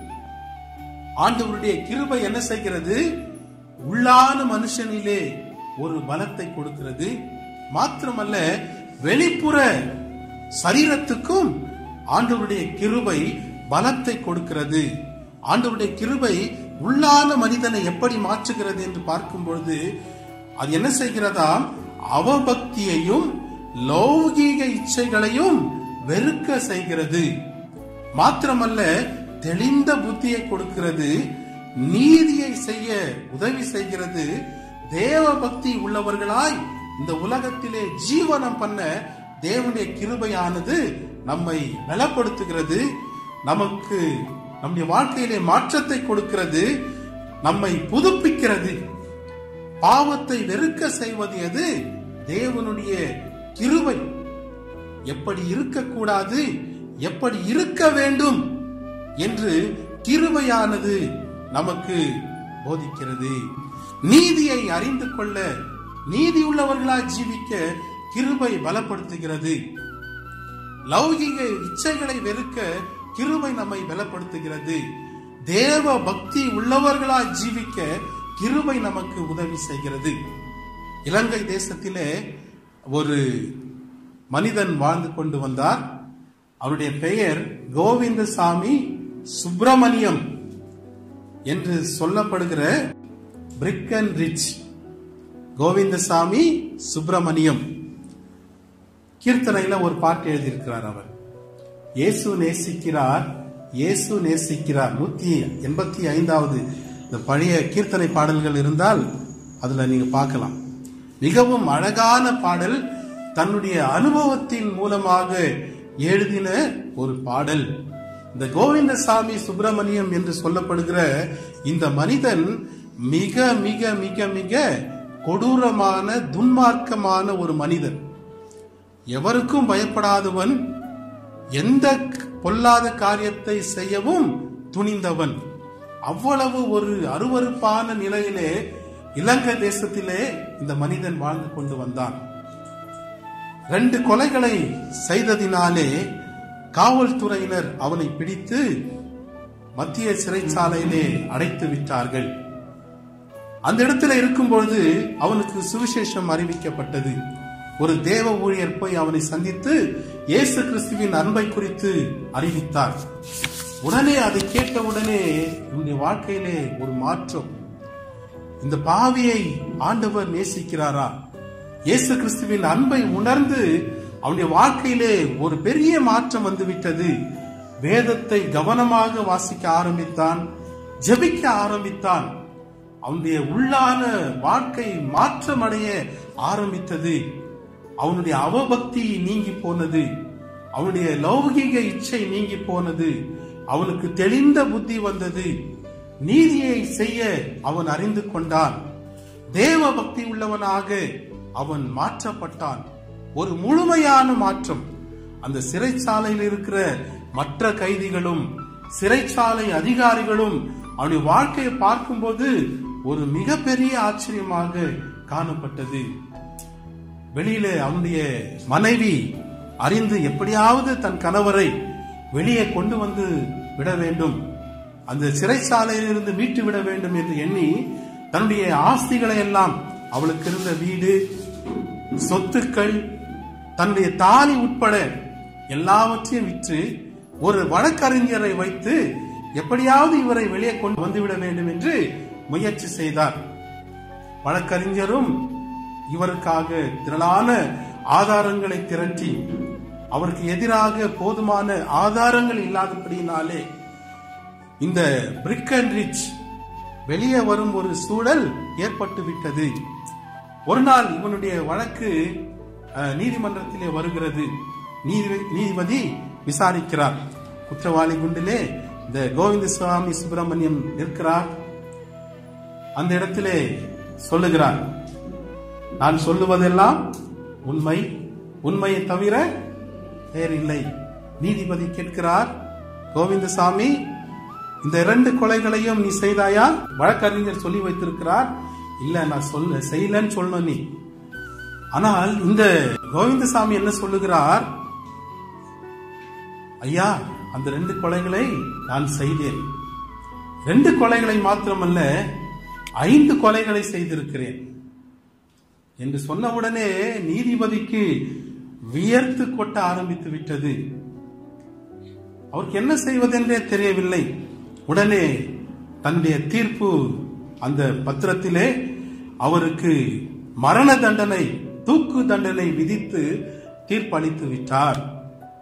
ஆண்டவருடைய கிருபை என்ன செய்கிறது உள்ளான மனுஷனிலே ஒரு பலத்தை கொடுக்கிறது மாத்திரமல்ல வெளிப்புற சரீரத்துக்கும் ஆண்டவருடைய கிருபை பலத்தை கொடுக்கிறது ஆண்டவருடைய கிருபை உள்ளான மனிதனை எப்படி மாற்றுகிறது என்று பார்க்கும் பொழுது அது என்ன செய்கிறதாம் அவபக்தியையும் லௌகீக இச்சைகளையும் வெறுக்க செய்கிறது மாத்திரமல்ல தெளிந்த புத்தியை கொடுக்கிறது நீதியை செய்ய உதவி செய்கிறது தேவ பக்தி உள்ளவர்களாய் இந்த உலகத்திலே ஜீவனம் பண்ண தேவனுடைய கிருபையானது நம்மை பலப்படுத்துகிறது நமக்கு நம்முடைய வாழ்க்கையிலே மாற்றத்தை கொடுக்கிறது நம்மை புதுப்பிக்கிறது பாவத்தை வெறுக்க செய்வது எது தேவனுடைய கிருபை எப்படி இருக்கக்கூடாது எப்படி இருக்க வேண்டும் என்று கிருபையானது நமக்கு போதிக்கிறது நீதியை அறிந்து கொள்ள நீதி உள்ளவர்களாய் ஜீவிக்க கிருபை பலப்படுத்துகிறது லௌகிக இச்சைகளை வெறுக்க கிருபை நம்மை பலப்படுத்துகிறது தேவ பக்தி உள்ளவர்களாய் ஜீவிக்க கிருபை நமக்கு உதவி செய்கிறது இலங்கை தேசத்திலே ஒரு மனிதன் வாழ்ந்து கொண்டு வந்தார் அவருடைய பெயர் கோவிந்தசாமி சுப்பிரமணியம் என்று சொல்லப்படுகிற brick and rich Govindasamy Subramaniam கீர்த்தனையில ஒரு பாட்டு எழுதியிருக்கிறார் அவர் இயேசு நேசிக்கிறார் இயேசு நேசிக்கிறார் நூத்தி எண்பத்தி ஐந்தாவது இந்த பழைய கீர்த்தனை பாடல்கள் இருந்தால் அதுல நீங்க பார்க்கலாம் மிகவும் அழகான பாடல் தன்னுடைய அனுபவத்தின் மூலமாக எழுதின ஒரு பாடல் இந்த கோவிந்தசாமி சுப்பிரமணியம் என்று சொல்லப்படுகிற இந்த மனிதன் மிக மிக மிக மிக கொடூரமான துன்மார்க்கமான ஒரு மனிதன் எவருக்கும் பயப்படாதவன் எந்த பொல்லாத காரியத்தை செய்யவும் துணிந்தவன் அவ்வளவு ஒரு அருவருப்பான நிலையிலே இலங்கை தேசத்திலே இந்த மனிதன் வாழ்ந்து கொண்டு வந்தான் ரெண்டு கொலைகளை செய்ததினாலே காவல்துறையினர் அவனை பிடித்து மத்திய சிறைச்சாலையிலே அடைத்து விட்டார்கள் அந்த இடத்துல இருக்கும் பொழுது அவனுக்கு சுவிசேஷம் அறிவிக்கப்பட்டது ஒரு தேவ ஊழியர் போய் அவனை சந்தித்து இயேசு கிறிஸ்துவின் அன்பை குறித்து அறிவித்தார் உடனே அதை கேட்ட உடனே இவனுடைய வாழ்க்கையிலே ஒரு மாற்றம் இந்த பாவியை ஆண்டவர் நேசிக்கிறாரா இயேசு கிறிஸ்துவின் அன்பை உணர்ந்து அவனுடைய வாழ்க்கையிலே ஒரு பெரிய மாற்றம் வந்துவிட்டது வேதத்தை கவனமாக வாசிக்க ஆரம்பித்தான் ஜெபிக்க ஆரம்பித்தான் அவனுடைய உள்ளான வாழ்க்கை மாற்றமடைய ஆரம்பித்தது அவனுடைய அவபக்தி நீங்கி போனது அவனுடைய லௌகிக இச்சை நீங்கி போனது அவனுக்கு தெளிந்த புத்தி வந்தது நீதியை செய்ய அவன் அறிந்து கொண்டான் தேவ பக்தி உள்ளவனாக அவன் மாற்றப்பட்டான் ஒரு முழுமையான மாற்றம் அந்த சிறைச்சாலையில் இருக்கிற மற்ற கைதிகளும் சிறைச்சாலை அதிகாரிகளும் அவனுடைய வாழ்க்கையை பார்க்கும்போது ஒரு மிகப்பெரிய ஆச்சரியமாக காணப்பட்டது வெளியில அவனுடைய மனைவி அறிந்து எப்படியாவது தன் கணவரை வெளியே கொண்டு வந்து விட வேண்டும் அந்த சிறைச்சாலையிலிருந்து மீட்டு விட வேண்டும் என்று எண்ணி தன்னுடைய ஆஸ்திகளை எல்லாம் அவளுக்கு இருந்த வீடு சொத்துக்கள் தன்னுடைய தாலி உட்பட எல்லாவற்றையும் விற்று ஒரு வழக்கறிஞரை வைத்து எப்படியாவது இவரை வெளியே கொண்டு வந்துவிட வேண்டும் என்று முயற்சி செய்தார் வழக்கறிஞரும் இவருக்காக திரளான ஆதாரங்களை திரட்டி அவருக்கு எதிராக போதுமான ஆதாரங்கள் இல்லாதபடியினாலே இந்த பிரிக் அண்ட் ரிச் வெளியே வரும் ஒரு சூழல் ஏற்பட்டு விட்டது ஒரு நாள் இவனுடைய வழக்கு அஹ், நீதிமன்றத்திலே வருகிறது நீதி- நீதிபதி விசாரிக்கிறார் குற்றவாளி குண்டிலே இந்த கோவிந்த சுவாமி சுப்பிரமணியம் நிற்கிறார் அந்த இடத்திலே சொல்லுகிறார் நான் சொல்லுவதெல்லாம் உண்மை உண்மையை தவிர வேறில்லை நீதிபதி கேட்கிறார் கோவிந்தசாமி இந்த இரண்டு கொலைகளையும் நீ செய்தாயா வழக்கறிஞர் சொல்லி வைத்திருக்கிறார் இல்ல நான் சொல்ல செய்யலன்னு சொல்லணும் நீ ஆனால் இந்த கோவிந்தசாமி என்ன சொல்லுகிறார் ஐயா அந்த ரெண்டு கொலைகளை நான் செய்தேன் ரெண்டு கொலைகளை மாத்திரமல்ல ஐந்து கொலைகளை செய்திருக்கிறேன் என்று சொன்னவுடனே நீதிபதிக்கு வியர்த்து கொட்ட ஆரம்பித்து விட்டது அவருக்கு என்ன செய்வதென்றே தெரியவில்லை உடனே தன்னுடைய தீர்ப்பு அந்த பத்திரத்திலே அவருக்கு மரண தண்டனை தூக்கு தண்டனை விதித்து தீர்ப்பளித்து விட்டார்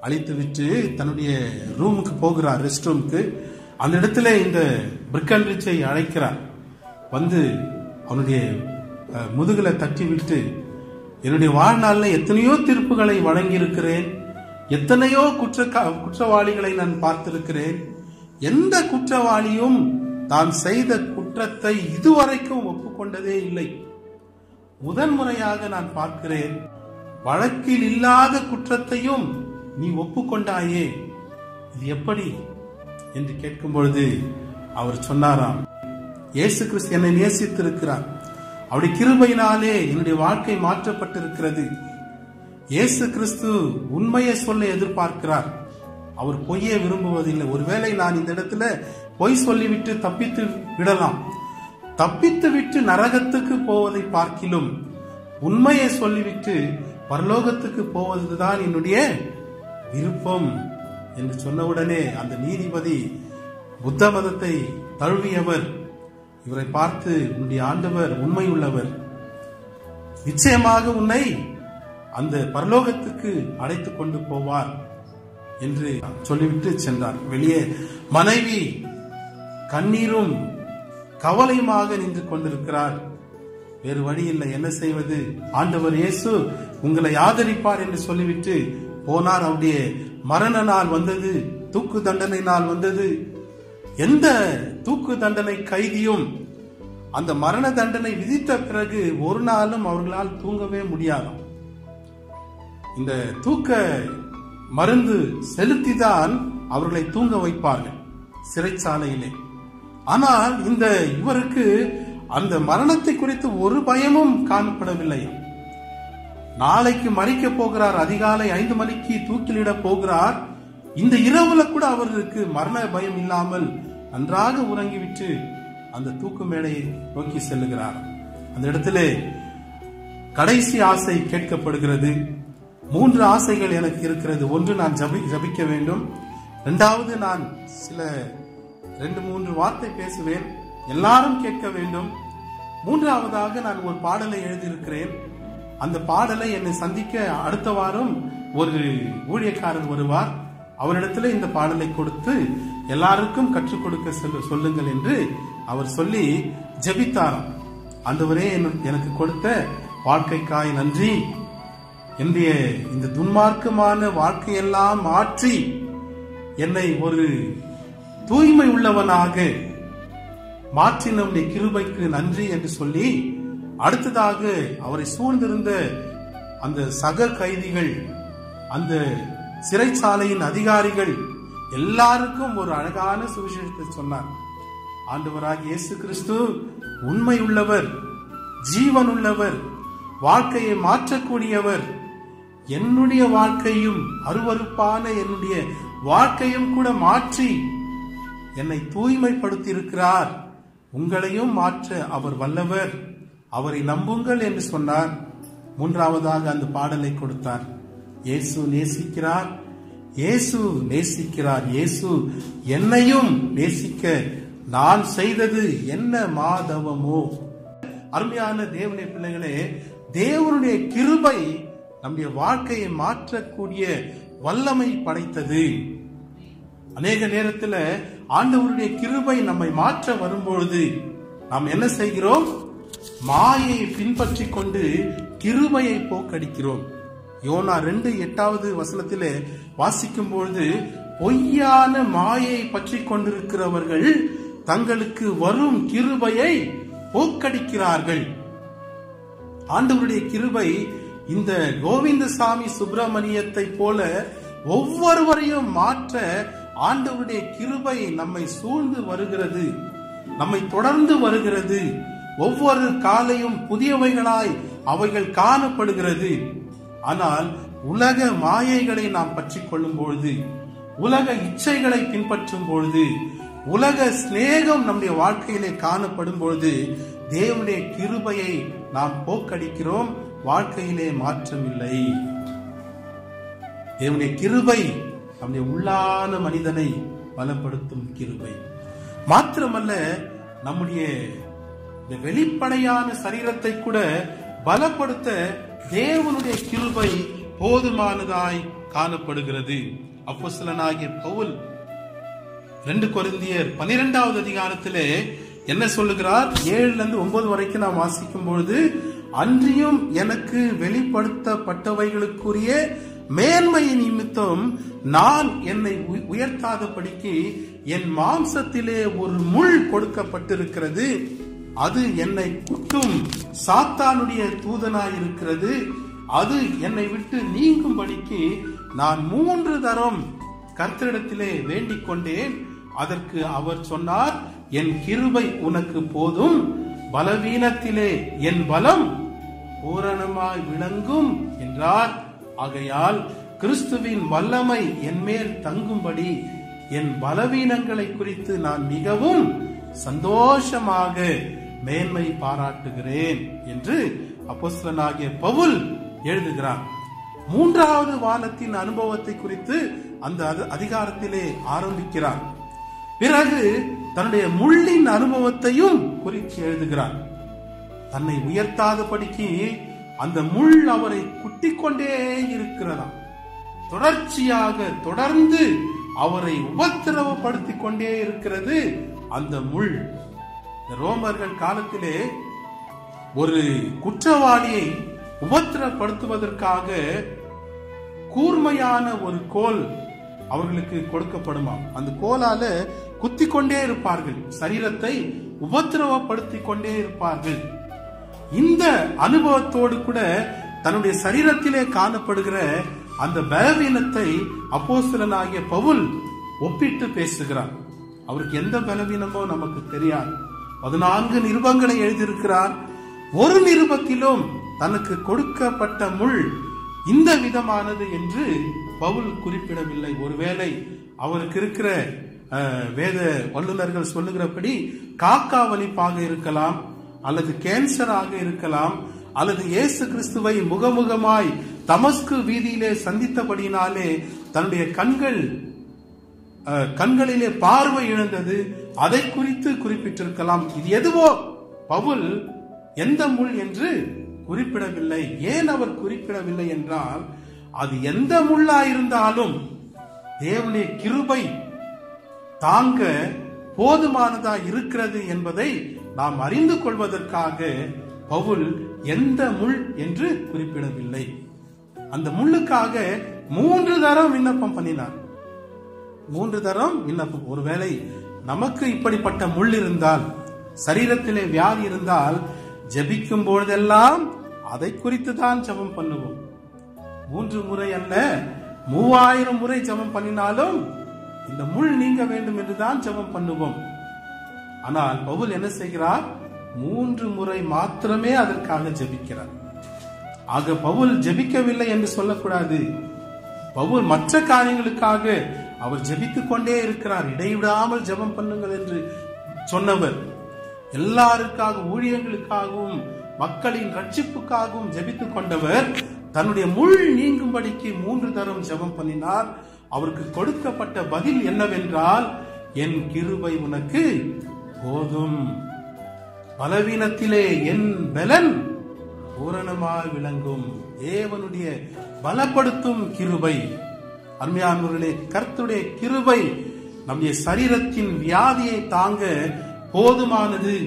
அழித்து விட்டு தன்னுடைய ரூமுக்கு போகிறார் ரெஸ்ட் ரூமுக்கு அந்த இடத்துல இந்த பிரிக்கன்ரிச்சை அழைக்கிறார் வந்து அவனுடைய அஹ், முதுகுல தட்டி விட்டு என்னுடைய வாழ்நாளில் எத்தனையோ தீர்ப்புகளை வழங்கியிருக்கிறேன் எத்தனையோ குற்ற குற்றவாளிகளை நான் பார்த்திருக்கிறேன் எந்த குற்றவாளியும் தான் செய்த குற்றத்தை இதுவரைக்கும் ஒப்புக்கொண்டதே இல்லை முதன்முறையாக நான் பார்க்கிறேன் வழக்கில் இல்லாத குற்றத்தையும் நீ ஒப்புக்கொண்டாயே இது எப்படி என்று கேட்கும் பொழுது அவர் சொன்னாராம் இயேசு கிறிஸ்து என்னை நேசித்திருக்கிறார் அவருடைய கிருபையினாலே என்னுடைய வாழ்க்கை மாற்றப்பட்டிருக்கிறது இயேசு கிறிஸ்து உண்மையை சொல்ல எதிர்பார்க்கிறார் அவர் பொய்யை விரும்புவதில்லை ஒருவேளை நான் இந்த இடத்துல பொய் சொல்லிவிட்டு தப்பித்து விடலாம் தப்பித்து விட்டு நரகத்துக்கு போவதை பார்க்கிலும் உண்மையை சொல்லிவிட்டு பரலோகத்துக்கு போவதுதான் என்னுடைய விருப்பம் என்று சொன்னவுடனே அந்த நீதிபதி புத்த மதத்தை தழுவியவர் இவரை பார்த்து உன்னுடைய ஆண்டவர் உண்மையுள்ளவர் நிச்சயமாக உன்னை அந்த பரலோகத்துக்கு அழைத்துக் கொண்டு போவார் என்று சொல்லிவிட்டு சென்றார் வெளியே மனைவி கண்ணீரும் கவலையுமாக நின்று கொண்டிருக்கிறார் வேறு வழி இல்லை என்ன செய்வது ஆண்டவர் இயேசு உங்களை ஆதரிப்பார் என்று சொல்லிவிட்டு போனார் அவருடைய மரண நாள் வந்தது தூக்கு தண்டனை நாள் வந்தது எந்த தூக்கு தண்டனை கைதியும் அந்த மரண தண்டனை விதித்த பிறகு ஒரு நாளும் அவர்களால் தூங்கவே முடியாதாம் இந்த தூக்க மருந்து செலுத்திதான் அவர்களை தூங்க வைப்பார்கள் சிறைச்சாலையிலே ஆனால் இந்த இவருக்கு அந்த மரணத்தை குறித்து ஒரு பயமும் காணப்படவில்லை நாளைக்கு மறிக்க போகிறார் அதிகாலை ஐந்து மணிக்கு தூக்கிலிட போகிறார் இந்த இரவுல கூட அவருக்கு மரண பயம் இல்லாமல் நன்றாக உறங்கிவிட்டு அந்த தூக்கு மேடையை நோக்கி செல்லுகிறார் அந்த இடத்திலே கடைசி ஆசை கேட்கப்படுகிறது மூன்று ஆசைகள் எனக்கு இருக்கிறது ஒன்று நான் ஜபி ஜபிக்க வேண்டும் இரண்டாவது நான் சில ரெண்டு மூன்று வார்த்தை பேசுவேன் எல்லாரும் கேட்க வேண்டும் மூன்றாவதாக நான் ஒரு பாடலை எழுதியிருக்கிறேன் அந்த பாடலை என்னை சந்திக்க அடுத்த வாரம் ஒரு ஊழியக்காரர் வருவார் அவரிடத்துல இந்த பாடலை கொடுத்து எல்லாருக்கும் கற்றுக் கொடுக்க சொல்லு சொல்லுங்கள் என்று அவர் சொல்லி ஜெபித்தாராம் ஆண்டவரே என்னு- எனக்கு கொடுத்த வாழ்க்கைக்காய் நன்றி என்னுடைய இந்த துன்மார்க்கமான வாழ்க்கையெல்லாம் மாற்றி என்னை ஒரு தூய்மை உள்ளவனாக மாற்றினுடைய கிருபைக்கு நன்றி என்று சொல்லி அடுத்ததாக அவரை சூழ்ந்திருந்த அந்த சக கைதிகள் அந்த சிறைச்சாலையின் அதிகாரிகள் எல்லாருக்கும் ஒரு அழகான சுவிசேஷத்தை சொன்னார் ஆண்டவராகிய இயேசு கிறிஸ்து உண்மை உள்ளவர் ஜீவன் உள்ளவர் வாழ்க்கையை மாற்றக்கூடியவர் என்னுடைய வாழ்க்கையும் அருவருப்பான என்னுடைய வாழ்க்கையும் கூட மாற்றி என்னை தூய்மைப்படுத்தி இருக்கிறார் உங்களையும் மாற்ற அவர் வல்லவர் அவரை நம்புங்கள் என்று சொன்னார் மூன்றாவதாக அந்த பாடலை கொடுத்தார் இயேசு நேசிக்கிறார் இயேசு நேசிக்கிறார் இயேசு என்னையும் நேசிக்க நான் செய்தது என்ன மாதவமோ அருமையான தேவனுடைய பிள்ளைகளே தேவனுடைய கிருபை நம்முடைய வாழ்க்கையை மாற்றக்கூடிய வல்லமை படைத்தது அநேக நேரத்துல ஆண்டவருடைய கிருபை நம்மை மாற்ற வரும்பொழுது நாம் என்ன செய்கிறோம் மாயை பின்பற்றி கொண்டு கிருபையை போக்கடிக்கிறோம் யோனா ரெண்டு எட்டாவது வசனத்திலே வாசிக்கும் பொழுது பொய்யான மாயை பற்றி கொண்டிருக்கிறவர்கள் தங்களுக்கு வரும் கிருபையை போக்கடிக்கிறார்கள் ஆண்டவருடைய கிருபை இந்த கோவிந்தசாமி சுப்பிரமணியத்தை போல ஒவ்வொருவரையும் மாற்ற ஆண்டவருடைய கிருபை நம்மை சூழ்ந்து வருகிறது நம்மை தொடர்ந்து வருகிறது ஒவ்வொரு காலையும் புதியவைகளாய் அவைகள் காணப்படுகிறது ஆனால் உலக மாயைகளை நாம் பற்றி கொள்ளும் பொழுது உலக இச்சைகளை பின்பற்றும் பொழுது உலக சிநேகம் நம்முடைய வாழ்க்கையிலே காணப்படும் பொழுது தேவனுடைய கிருபையை நாம் போக்கடிக்கிறோம் வாழ்க்கையிலே மாற்றமில்லை தேவனுடைய கிருபை நம்முடைய உள்ளான மனிதனை பலப்படுத்தும் கிருபை மாத்திரமல்ல நம்முடைய இந்த வெளிப்படையான சரீரத்தை கூட பலப்படுத்த தேவனுடைய கிருபை போதுமானதாய் காணப்படுகிறது அப்போஸ்தலனாகிய பவுல் ரெண்டு கொரிந்தியர் பனிரெண்டாவது அதிகாரத்திலே என்ன சொல்லுகிறார் ஏழுல இருந்து ஒன்பது வரைக்கும் நான் வாசிக்கும் பொழுது அன்றியும் எனக்கு வெளிப்படுத்தப்பட்டவைகளுக்குரிய மேன்மை நிமித்தம் நான் என்னை உ- உயர்த்தாதபடிக்கு என் மாம்சத்திலே ஒரு முள் கொடுக்கப்பட்டிருக்கிறது அது என்னை குட்டும் சாத்தானுடைய தூதனாயிருக்கிறது அது என்னை விட்டு நீங்கும்படிக்கு நான் மூன்று தரம் கர்த்தரிடத்திலே வேண்டிக் கொண்டேன் அதற்கு அவர் சொன்னார் என் கிருபை உனக்கு போதும் பலவீனத்திலே என் பலம் பூரணமாய் விளங்கும் என்றார் ஆகையால் கிறிஸ்துவின் வல்லமை என் மேல் தங்கும்படி என் பலவீனங்களை குறித்து நான் மிகவும் சந்தோஷமாக மேன்மை பாராட்டுகிறேன் என்று அப்போஸ்தலனாகிய பவுல் எழுதுகிறார் மூன்றாவது வானத்தின் அனுபவத்தை குறித்து அந்த அதி- அதிகாரத்திலே ஆரம்பிக்கிறார் பிறகு தன்னுடைய முள்ளின் அனுபவத்தையும் குறித்து எழுதுகிறார் தன்னை உயர்த்தாதபடிக்கு அந்த முள் அவரை குட்டிக் கொண்டே இருக்கிறதாம் தொடர்ச்சியாக தொடர்ந்து அவரை உபத்திரவப்படுத்திக் கொண்டே இருக்கிறது அந்த முள் இந்த ரோமர்கள் காலத்திலே ஒரு குற்றவாளியை உபத்திரப்படுத்துவதற்காக கூர்மையான ஒரு கோல் அவர்களுக்கு கொடுக்கப்படுமாம் அந்த கோலால குத்திக் கொண்டே இருப்பார்கள் சரீரத்தை உபத்திரவப்படுத்திக் கொண்டே இருப்பார்கள் இந்த அனுபவத்தோடு கூட தன்னுடைய சரீரத்திலே காணப்படுகிற அந்த பலவீனத்தை அப்போஸ்தலனாகிய பவுல் ஒப்பிட்டு பேசுகிறார் அவருக்கு எந்த பலவீனமோ நமக்கு தெரியாது பதினான்கு நிருபங்களை எழுதியிருக்கிறார் ஒரு நிருபத்திலும் தனக்கு கொடுக்கப்பட்ட முள் இந்த விதமானது என்று பவுல் குறிப்பிடவில்லை ஒருவேளை அவருக்கு இருக்கிற அஹ், வேத வல்லுநர்கள் சொல்லுகிறபடி காக்கா வலிப்பாக இருக்கலாம் அல்லது கேன்சராக இருக்கலாம் அல்லது இயேசு கிறிஸ்துவை முகமுகமாய் தமஸ்கு வீதியிலே சந்தித்தபடியினாலே தன்னுடைய கண்கள் அஹ், கண்களிலே பார்வை இழந்தது அதை குறித்து குறிப்பிட்டிருக்கலாம் இது எதுவோ பவுல் எந்த முள் என்று குறிப்பிடவில்லை ஏன் அவர் குறிப்பிடவில்லை என்றால் அது எந்த முள்ளா இருந்தாலும் தேவனுடைய கிருபை தாங்க போதுமானதா இருக்கிறது என்பதை நாம் அறிந்து கொள்வதற்காக பவுல் எந்த முள் என்று குறிப்பிடவில்லை அந்த முள்ளுக்காக மூன்று தரம் விண்ணப்பம் பண்ணினார் மூன்று தரம் விண்ணப்பம் ஒருவேளை நமக்கு இப்படிப்பட்ட முள் இருந்தால் சரீரத்திலே வியாதி இருந்தால் ஜெபிக்கும் பொழுதெல்லாம் அதை குறித்து தான் ஜெபம் பண்ணுவோம் மூன்று முறை அல்ல மூவாயிரம் முறை ஜெபம் பண்ணினாலும் இந்த முள் நீங்க வேண்டும் என்றுதான் ஜெபம் பண்ணுவோம் ஆனால் பவுல் என்ன செய்கிறார் மூன்று முறை மாத்திரமே அதற்காக ஜெபிக்கிறார் ஆக பவுல் ஜெபிக்கவில்லை என்று சொல்லக்கூடாது பவுல் மற்ற காரியங்களுக்காக அவர் ஜெபித்துக் கொண்டே இருக்கிறார் இடைவிடாமல் ஜெபம் பண்ணுங்கள் என்று சொன்னவர் எல்லாருக்காக ஊழியங்களுக்காகவும் மக்களின் ரட்சிப்புக்காகவும் ஜெபித்துக் கொண்டவர் தன்னுடைய முள் நீங்கும்படிக்கு மூன்று தரம் ஜெபம் பண்ணினார் அவருக்கு கொடுக்கப்பட்ட பதில் என்னவென்றால் என் கிருபை உனக்கு போதும் பலவீனத்திலே என் பலன் பூரணமாய் விளங்கும் தேவனுடைய பலப்படுத்தும் கிருபை அருமையானவர்களே கர்த்தருடைய கிருபை நம்முடைய சரீரத்தின் வியாதியை தாங்க போதுமானது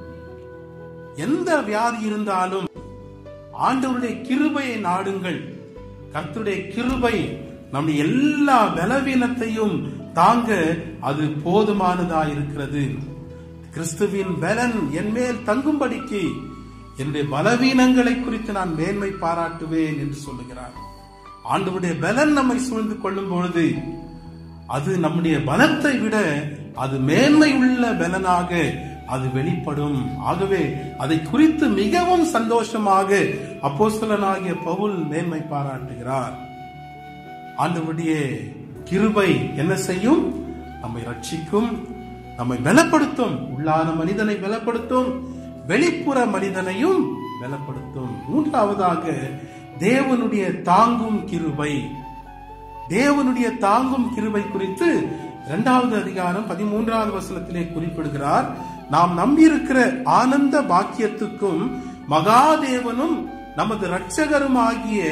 எந்த வியாதி இருந்தாலும் ஆண்டவருடைய கிருபையை நாடுங்கள் கர்த்தருடைய கிருபை நம்முடைய எல்லா பலவீனத்தையும் தாங்க அது போதுமானதா இருக்கிறது கிறிஸ்துவின் பலன் என் மேல் தங்கும்படிக்கு என்னுடைய பலவீனங்களை குறித்து நான் மேன்மை பாராட்டுவேன் என்று சொல்லுகிறார் ஆண்டவருடைய பலன் நம்மை சூழ்ந்து கொள்ளும் பொழுது அது நம்முடைய பலத்தை விட அது மேன்மை உள்ள பலனாக அது வெளிப்படும் ஆகவே அதை குறித்து மிகவும் சந்தோஷமாக அப்போஸ்தலனாகிய பவுல் மேன்மை பாராட்டுகிறார் ஆண்டவருடைய கிருபை என்ன செய்யும் நம்மை ரட்சிக்கும் நம்மை பலப்படுத்தும் உள்ளான மனிதனை பலப்படுத்தும் வெளிப்புற மனிதனையும் பலப்படுத்தும் மூன்றாவதாக தேவனுடைய தாங்கும் கிருபை தேவனுடைய தாங்கும் கிருபை குறித்து இரண்டாவது அதிகாரம் பதிமூன்றாவது வசனத்திலே குறிப்பிடுகிறார் நாம் நம்பியிருக்கிற ஆனந்த பாக்கியத்துக்கும் மகாதேவனும் நமது இரட்சகரும் ஆகிய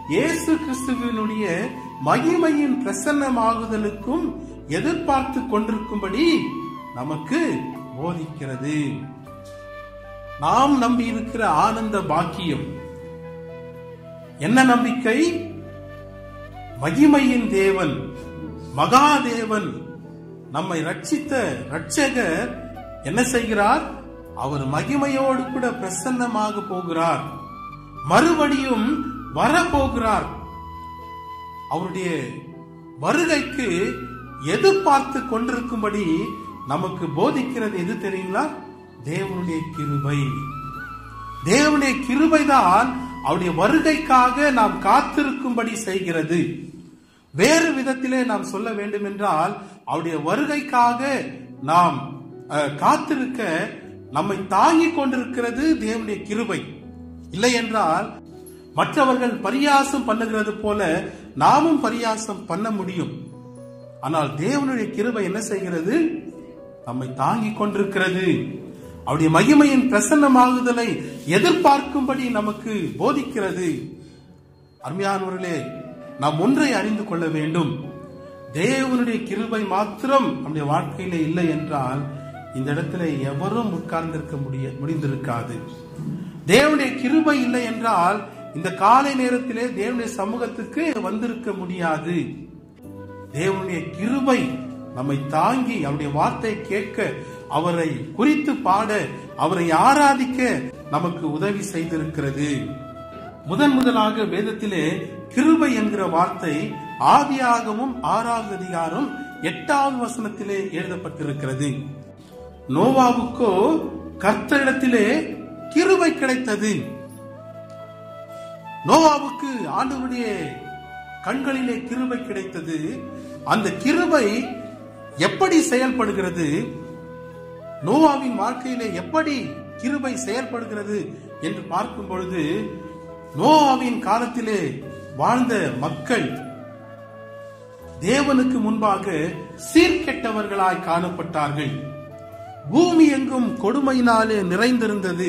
இயேசு கிறிஸ்துவினுடைய மகிமையின் பிரசன்னமாகுதலுக்கும் எதிர்பார்த்து கொண்டிருக்கும்படி நமக்கு போதிக்கிறது நாம் நம்பி இருக்கிற ஆனந்த பாக்கியம் என்ன நம்பிக்கை மகிமையின் தேவன் மகாதேவன் நம்மை ரட்சித்த ரட்சகர் என்ன செய்கிறார் அவர் மகிமையோடு கூட பிரசன்னமாக போகிறார் மறுபடியும் வரப்போகிறார் அவருடைய வருகைக்கு எதிர்பார்த்து கொண்டிருக்கும்படி நமக்கு போதிக்கிறது எது தெரியுங்களா தேவனுடைய கிருபை தேவனுடைய கிருபைதான் அவருடைய வருகைக்காக நாம் காத்திருக்கும்படி செய்கிறது வேறு விதத்திலே நாம் சொல்ல வேண்டும் என்றால் அவருடைய வருகைக்காக நாம் அஹ், காத்திருக்க நம்மை தாங்கிக் கொண்டிருக்கிறது தேவனுடைய கிருபை இல்லை என்றால் மற்றவர்கள் பரியாசம் பண்ணுகிறது போல நாமும் பரியாசம் பண்ண முடியும் ஆனால் தேவனுடைய கிருபை என்ன செய்கிறது நம்மை தாங்கிக் கொண்டிருக்கிறது அவருடைய மகிமையின் பிரசன்னமாகுதலை எதிர்பார்க்கும்படி நமக்கு போதிக்கிறது அருமையானவர்களே நாம் ஒன்றை அறிந்து கொள்ள வேண்டும் தேவனுடைய கிருபை மாத்திரம் நம்முடைய வாழ்க்கையில இல்லை என்றால் இந்த இடத்துல எவரும் உட்கார்ந்திருக்க முடிய முடிந்திருக்காது தேவனுடைய கிருபை இல்லை என்றால் இந்த காலை நேரத்திலே தேவனுடைய சமூகத்துக்கு வந்திருக்க முடியாது தேவனுடைய கிருபை நம்மை தாங்கி அவருடைய வார்த்தையை கேட்க அவரை குறித்து பாட அவரை ஆராதிக்க நமக்கு உதவி செய்திருக்கிறது முதன் முதலாக வேதத்திலே கிருபை என்கிற வார்த்தை ஆதியாகமும் ஆறாவது அதிகாரம் எட்டாவது வசனத்திலே எழுதப்பட்டிருக்கிறது நோவாவுக்கோ கர்த்தரிடத்திலே கிருபை கிடைத்தது நோவாவுக்கு ஆண்டவருடைய கண்களிலே கிருபை கிடைத்தது அந்த கிருபை எப்படி செயல்படுகிறது நோவாவின் வாழ்க்கையிலே எப்படி கிருபை செயல்படுகிறது என்று பார்க்கும் பொழுது நோவாவின் காலத்திலே வாழ்ந்த மக்கள் தேவனுக்கு முன்பாக சீர்கெட்டவர்களாய் காணப்பட்டார்கள் பூமி எங்கும் கொடுமையினாலே நிறைந்திருந்தது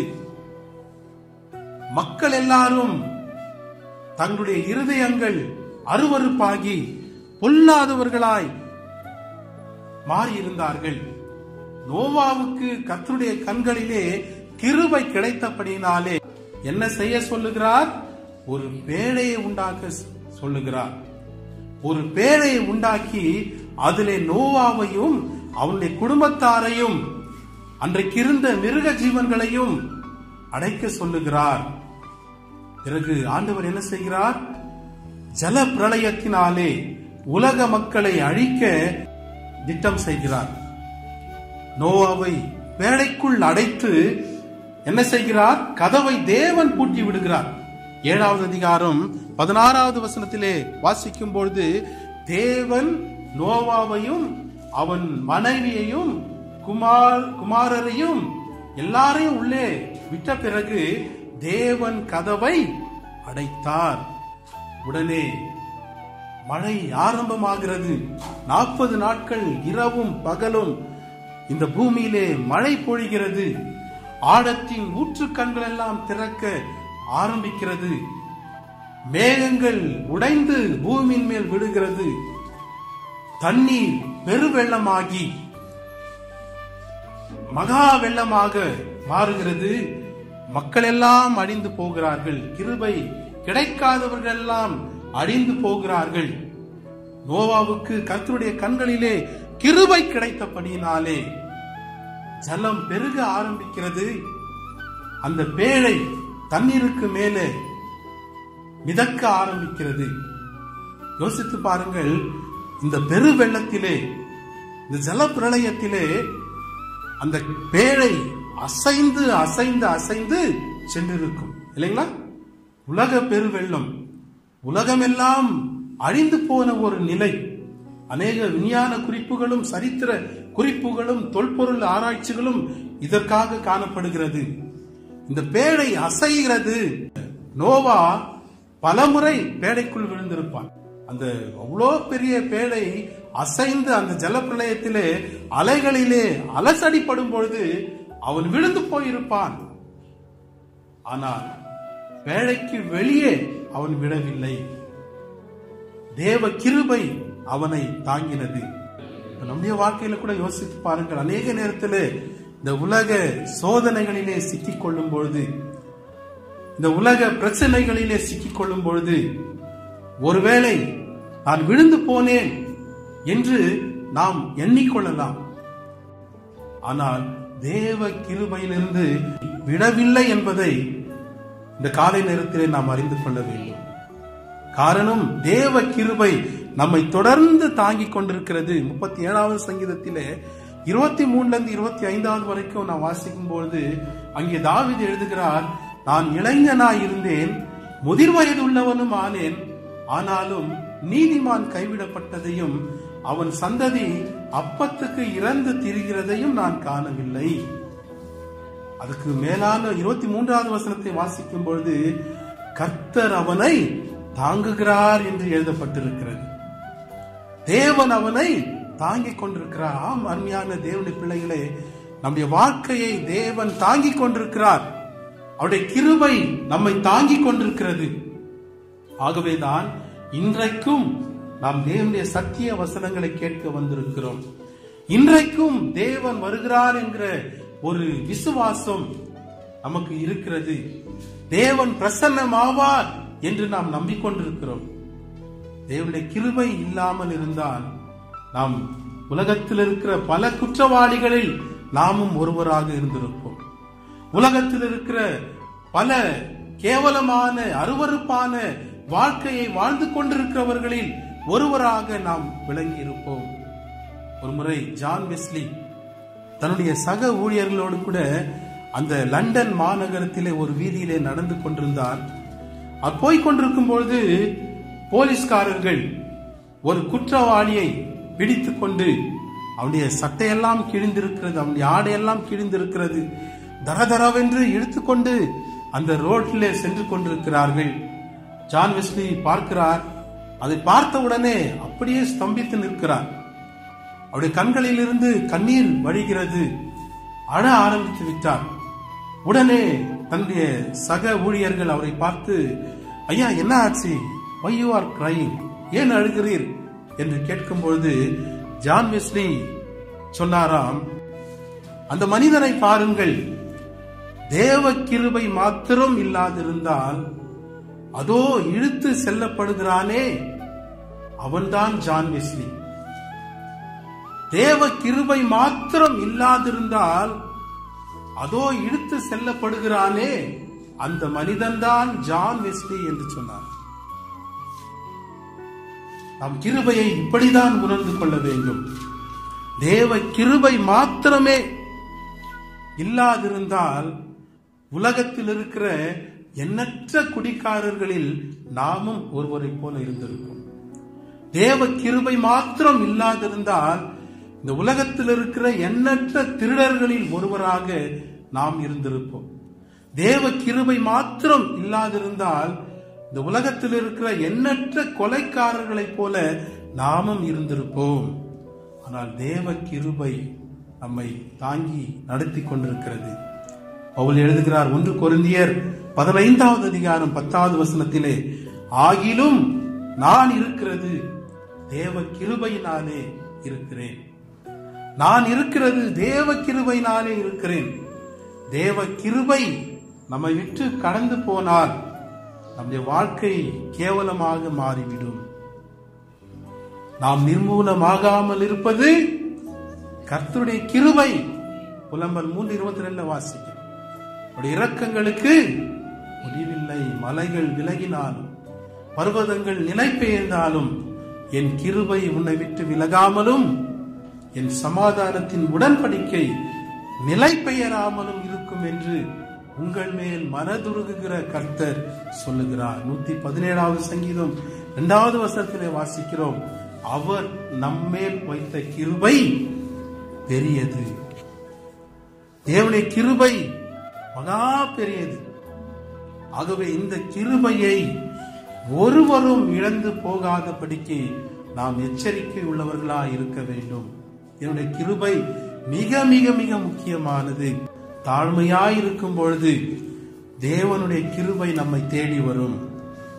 மக்கள் எல்லாரும் தங்களுடைய இருதயங்கள் அருவருப்பாகி பொல்லாதவர்களாய் மாறியிருந்தார்கள் நோவாவுக்கு கர்த்தருடைய கண்களிலே கிருபை கிடைத்தபடியினாலே என்ன செய்ய சொல்லுகிறார் ஒரு பேழையை உண்டாக்க சொல்லுகிறார் ஒரு பேழையை உண்டாக்கி அதிலே நோவாவையும் அவனுடைய குடும்பத்தாரையும் அன்றைக்கு இருந்த மிருக ஜீவன்களையும் அடைக்க சொல்லுகிறார் பிறகு ஆண்டவர் என்ன செய்கிறார் ஜல பிரளயத்தினாலே உலக மக்களை அழிக்க திட்டம் செய்கிறார் நோவாவை பேழைக்குள் அடைத்து என்ன செய்கிறார் கதவை தேவன் பூட்டி விடுகிறார் ஏழாவது அதிகாரம் பதினாறாவது வசனத்திலே வாசிக்கும் பொழுது தேவன் நோவாவையும் அவன் மனைவியையும் குமார் குமாரரையும் எல்லாரையும் உள்ளே விட்ட பிறகு தேவன் கதவை அடைத்தார் உடனே மழை ஆரம்பமாகிறது நாற்பது நாட்கள் இரவும் பகலும் இந்த பூமியிலே மழை பொழிகிறது ஆழத்தின் ஊற்றுக்கண்கள் எல்லாம் திறக்க ஆரம்பிக்கிறது மேகங்கள் உடைந்து பூமியின் மேல் விடுகிறது தண்ணீர் பெருவெள்ளமாகி மகா வெள்ளமாக மாறுகிறது மக்கள் எல்லாம் அழிந்து போகிறார்கள் கிருபை கிடைக்காதவர்கள் எல்லாம் அழிந்து போகிறார்கள் நோவாவுக்கு கர்த்தருடைய கண்களிலே கிருபை கிடைத்தபடியினாலே ஜலம் பெருக ஆரம்பிக்கிறது அந்த பேழை தண்ணீருக்கு மேலே மிதக்க ஆரம்பிக்கிறது யோசித்து பாருங்கள் இந்த பெரு வெள்ளத்திலே இந்த ஜல பிரளயத்திலே அந்த பேழை அசைந்து அசைந்து அசைந்து சென்றிருக்கும் இல்லைங்களா உலக பெருவெள்ளம் உலகமெல்லாம் அழிந்து போன ஒரு நிலை அநேக விஞ்ஞான குறிப்புகளும் சரித்திர குறிப்புகளும் தொல்பொருள் ஆராய்ச்சிகளும் இதற்காக காணப்படுகிறது இந்த பேழை அசைகிறது நோவா பலமுறை பேழைக்குள் விழுந்திருப்பான் அந்த அவ்வளோ பெரிய பேழை அசைந்து அந்த ஜலப்பிரளயத்திலே அலைகளிலே அலசடிப்படும் பொழுது அவன் விழுந்து போயிருப்பான் ஆனால் பேழைக்கு வெளியே அவன் விடவில்லை தேவ கிருபை அவனை தாங்கினது இப்ப நம்முடைய வாழ்க்கையில கூட யோசித்து பாருங்கள் அநேக நேரத்தில் இந்த உலக சோதனைகளிலே சிக்கிக் கொள்ளும் பொழுது இந்த உலக பிரச்சனைகளிலே சிக்கிக் கொள்ளும் பொழுது ஒருவேளை நான் விழுந்து போனேன் என்று நாம் எண்ணிக்கொள்ளலாம் ஆனால் தேவ கிருபையிலிருந்து விடவில்லை என்பதை இந்த காலை நேரத்திலே நாம் அறிந்து கொள்ள வேண்டும் காரணம் தேவ கிருபை நம்மை தொடர்ந்து தாங்கிக் கொண்டிருக்கிறது முப்பத்தி ஏழாவது சங்கீதத்திலே இருபத்தி மூணுல இருந்து இருபத்தி ஐந்தாவது வரைக்கும் நான் வாசிக்கும் பொழுது அங்கே தாவிது எழுதுகிறார் நான் இளைஞனாய் இருந்தேன் முதிர் வயது உள்ளவனும் ஆனேன் ஆனாலும் நீதிமான் கைவிடப்பட்டதையும் அவன் சந்ததி அப்பத்துக்கு இறந்து திரிகிறதையும் நான் காணவில்லை அதுக்கு மேலான இருபத்தி மூன்றாவது வசனத்தை வாசிக்கும் பொழுது கர்த்தர் அவனை தாங்குகிறார் என்று எழுதப்பட்டிருக்கிறது தேவன் அவனை தாங்கிக் கொண்டிருக்கிறார் ஆம் அருமையான தேவனுடைய பிள்ளைகளே நம்முடைய வாழ்க்கையை தேவன் தாங்கிக் கொண்டிருக்கிறார் அவருடைய கிருபை நம்மை தாங்கிக் கொண்டிருக்கிறது ஆகவேதான் இன்றைக்கும் நாம் தேவனுடைய சத்திய வசனங்களை கேட்க வந்திருக்கிறோம் இன்றைக்கும் தேவன் வருகிறார் என்கிற ஒரு விசுவாசம் நமக்கு இருக்கிறது தேவன் பிரசன்னமாவார் என்று நாம் நம்பிக்கொண்டிருக்கிறோம் தேவனுடைய கிருபை இல்லாமல் இருந்தால் நாம் உலகத்தில் இருக்கிற பல குற்றவாளிகளில் நாமும் ஒருவராக இருந்திருப்போம் உலகத்தில் இருக்கிற பல கேவலமான அருவருப்பான வாழ்க்கையை வாழ்ந்து கொண்டிருக்கிறவர்களில் ஒருவராக நாம் விளங்கி இருப்போம் ஒரு முறை ஜான் வெஸ்லி தன்னுடைய சக ஊழியர்களோடு கூட அந்த லண்டன் மாநகரத்திலே ஒரு வீதியிலே நடந்து கொண்டிருந்தார் அவர் போய்க் கொண்டிருக்கும் பொழுது போலீஸ்காரர்கள் ஒரு குற்றவாளியை பிடித்துக் கொண்டு அவனுடைய சட்டையெல்லாம் கிழிந்திருக்கிறது அவனுடைய ஆடையெல்லாம் கிழிந்திருக்கிறது தரதரவென்று இழுத்துக்கொண்டு அந்த ரோட்டிலே சென்று கொண்டிருக்கிறார்கள் ஜான் வெஸ்லி பார்க்கிறார் அதை பார்த்த உடனே அப்படியே ஸ்தம்பித்து நிற்கிறார் அவருடைய கண்களில் இருந்து கண்ணீர் வழிகிறது அழ ஆரம்பித்து விட்டார் உடனே தன்னுடைய சக ஊழியர்கள் அவரை பார்த்து ஐயா என்ன ஆச்சு வை யூ ஆர் கிரைங் ஏன் அழுகிறீர் என்று கேட்கும் பொழுது ஜான் வெஸ்லி சொன்னாராம் அந்த மனிதனை பாருங்கள் தேவ கிருபை மாத்திரம் இல்லாதிருந்தால் அதோ இழுத்து செல்லப்படுகிறானே அவன்தான் ஜான் வெஸ்லி தேவ கிருபை மாத்திரம் இல்லாதிருந்தால் அதோ இழுத்து செல்லப்படுகிறானே அந்த மனிதன்தான் ஜான் வெஸ்லி என்று சொன்னார் நாம் கிருபையை இப்படிதான் உணர்ந்து கொள்ள வேண்டும் தேவ கிருபை மாத்திரமே இல்லாதிருந்தால் உலகத்தில் இருக்கிற எண்ணற்ற குடிக்காரர்களில் நாமும் ஒருவரை போல இருந்திருக்கும் தேவ கிருபை மாத்திரம் இல்லாதிருந்தால் இந்த உலகத்தில் இருக்கிற எண்ணற்ற திருடர்களில் ஒருவராக நாம் இருந்திருப்போம் தேவ கிருபை மாத்திரம் இல்லாதிருந்தால் இந்த உலகத்தில் இருக்கிற எண்ணற்ற கொலைக்காரர்களைப் போல நாமும் இருந்திருப்போம் ஆனால் தேவ கிருபை நம்மை தாங்கி நடத்தி கொண்டிருக்கிறது பவுல் எழுதுகிறார் ஒன்று கொரிந்தியர் பதினைந்தாவது அதிகாரம் பத்தாவது வசனத்திலே ஆகிலும் நான் இருக்கிறது தேவ கிருபையினாலே இருக்கிறேன் நான் இருக்கிறது தேவ கிருபையினாலே இருக்கிறேன் தேவ கிருபை நம்மை விட்டு கடந்து போனால் நம்முடைய வாழ்க்கை கேவலமாக மாறிவிடும் நாம் நிர்மூலமாகாமல் இருப்பது கர்த்தருடைய கிருபை புலம்பல் மூன்று இருபத்தி ரெண்டுல வாசிக்கிறோம் அவருடைய இரக்கங்களுக்கு முடிவில்லை மலைகள் விலகினாலும் பர்வதங்கள் நிலை பெயர்ந்தாலும் என் கிருபை உன்னை விட்டு விலகாமலும் என் சமாதானத்தின் உடன்படிக்கை நிலை பெயராமலும் இருக்கும் என்று உங்கள் மேல் மனதுருகுகிற கர்த்தர் சொல்லுகிறார் நூத்தி பதினேழாவது சங்கீதம் இரண்டாவது வசனத்திலே வாசிக்கிறோம் அவர் நம்மேல் வைத்த கிருபை பெரியது தேவனுடைய கிருபை மகா பெரியது ஆகவே இந்த கிருபையை ஒருவரும் இழந்து போகாதபடிக்கு நாம் எச்சரிக்கை உள்ளவர்களா இருக்க வேண்டும் என்னுடைய கிருபை மிக மிக மிக முக்கியமானது தாழ்மையாய் இருக்கும் பொழுது தேவனுடைய கிருபை நம்மை தேடி வரும்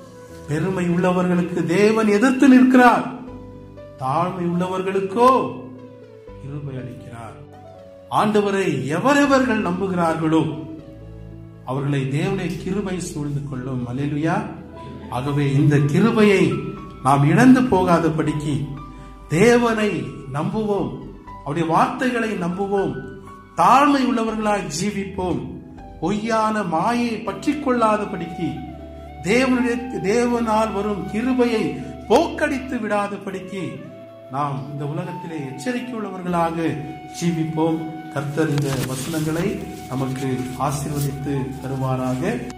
பெருமை உள்ளவர்களுக்கு தேவன் எதிர்த்து நிற்கிறார் தாழ்மை உள்ளவர்களுக்கோ கிருபை அளிக்கிறார் ஆண்டவரை எவரெவர்கள் நம்புகிறார்களோ அவர்களை தேவனை கிருபை சூழ்ந்து கொள்ளும் அலேலுயா ஆகவே இந்த கிருபையை நாம் இழந்து போகாதபடிக்கு தேவனை நம்புவோம் அவருடைய வார்த்தைகளை நம்புவோம் தாழ்மை உள்ளவர்களாய் ஜீவிப்போம் பொய்யான மாயை பற்றி கொள்ளாதபடிக்கு தேவனுடைய தேவனால் வரும் கிருபையை போக்கடித்து விடாதபடிக்கு நாம் இந்த உலகத்திலே எச்சரிக்கை உள்ளவர்களாக ஜீவிப்போம் கர்த்தர் இந்த வசனங்களை நமக்கு ஆசீர்வதித்து தருவாராக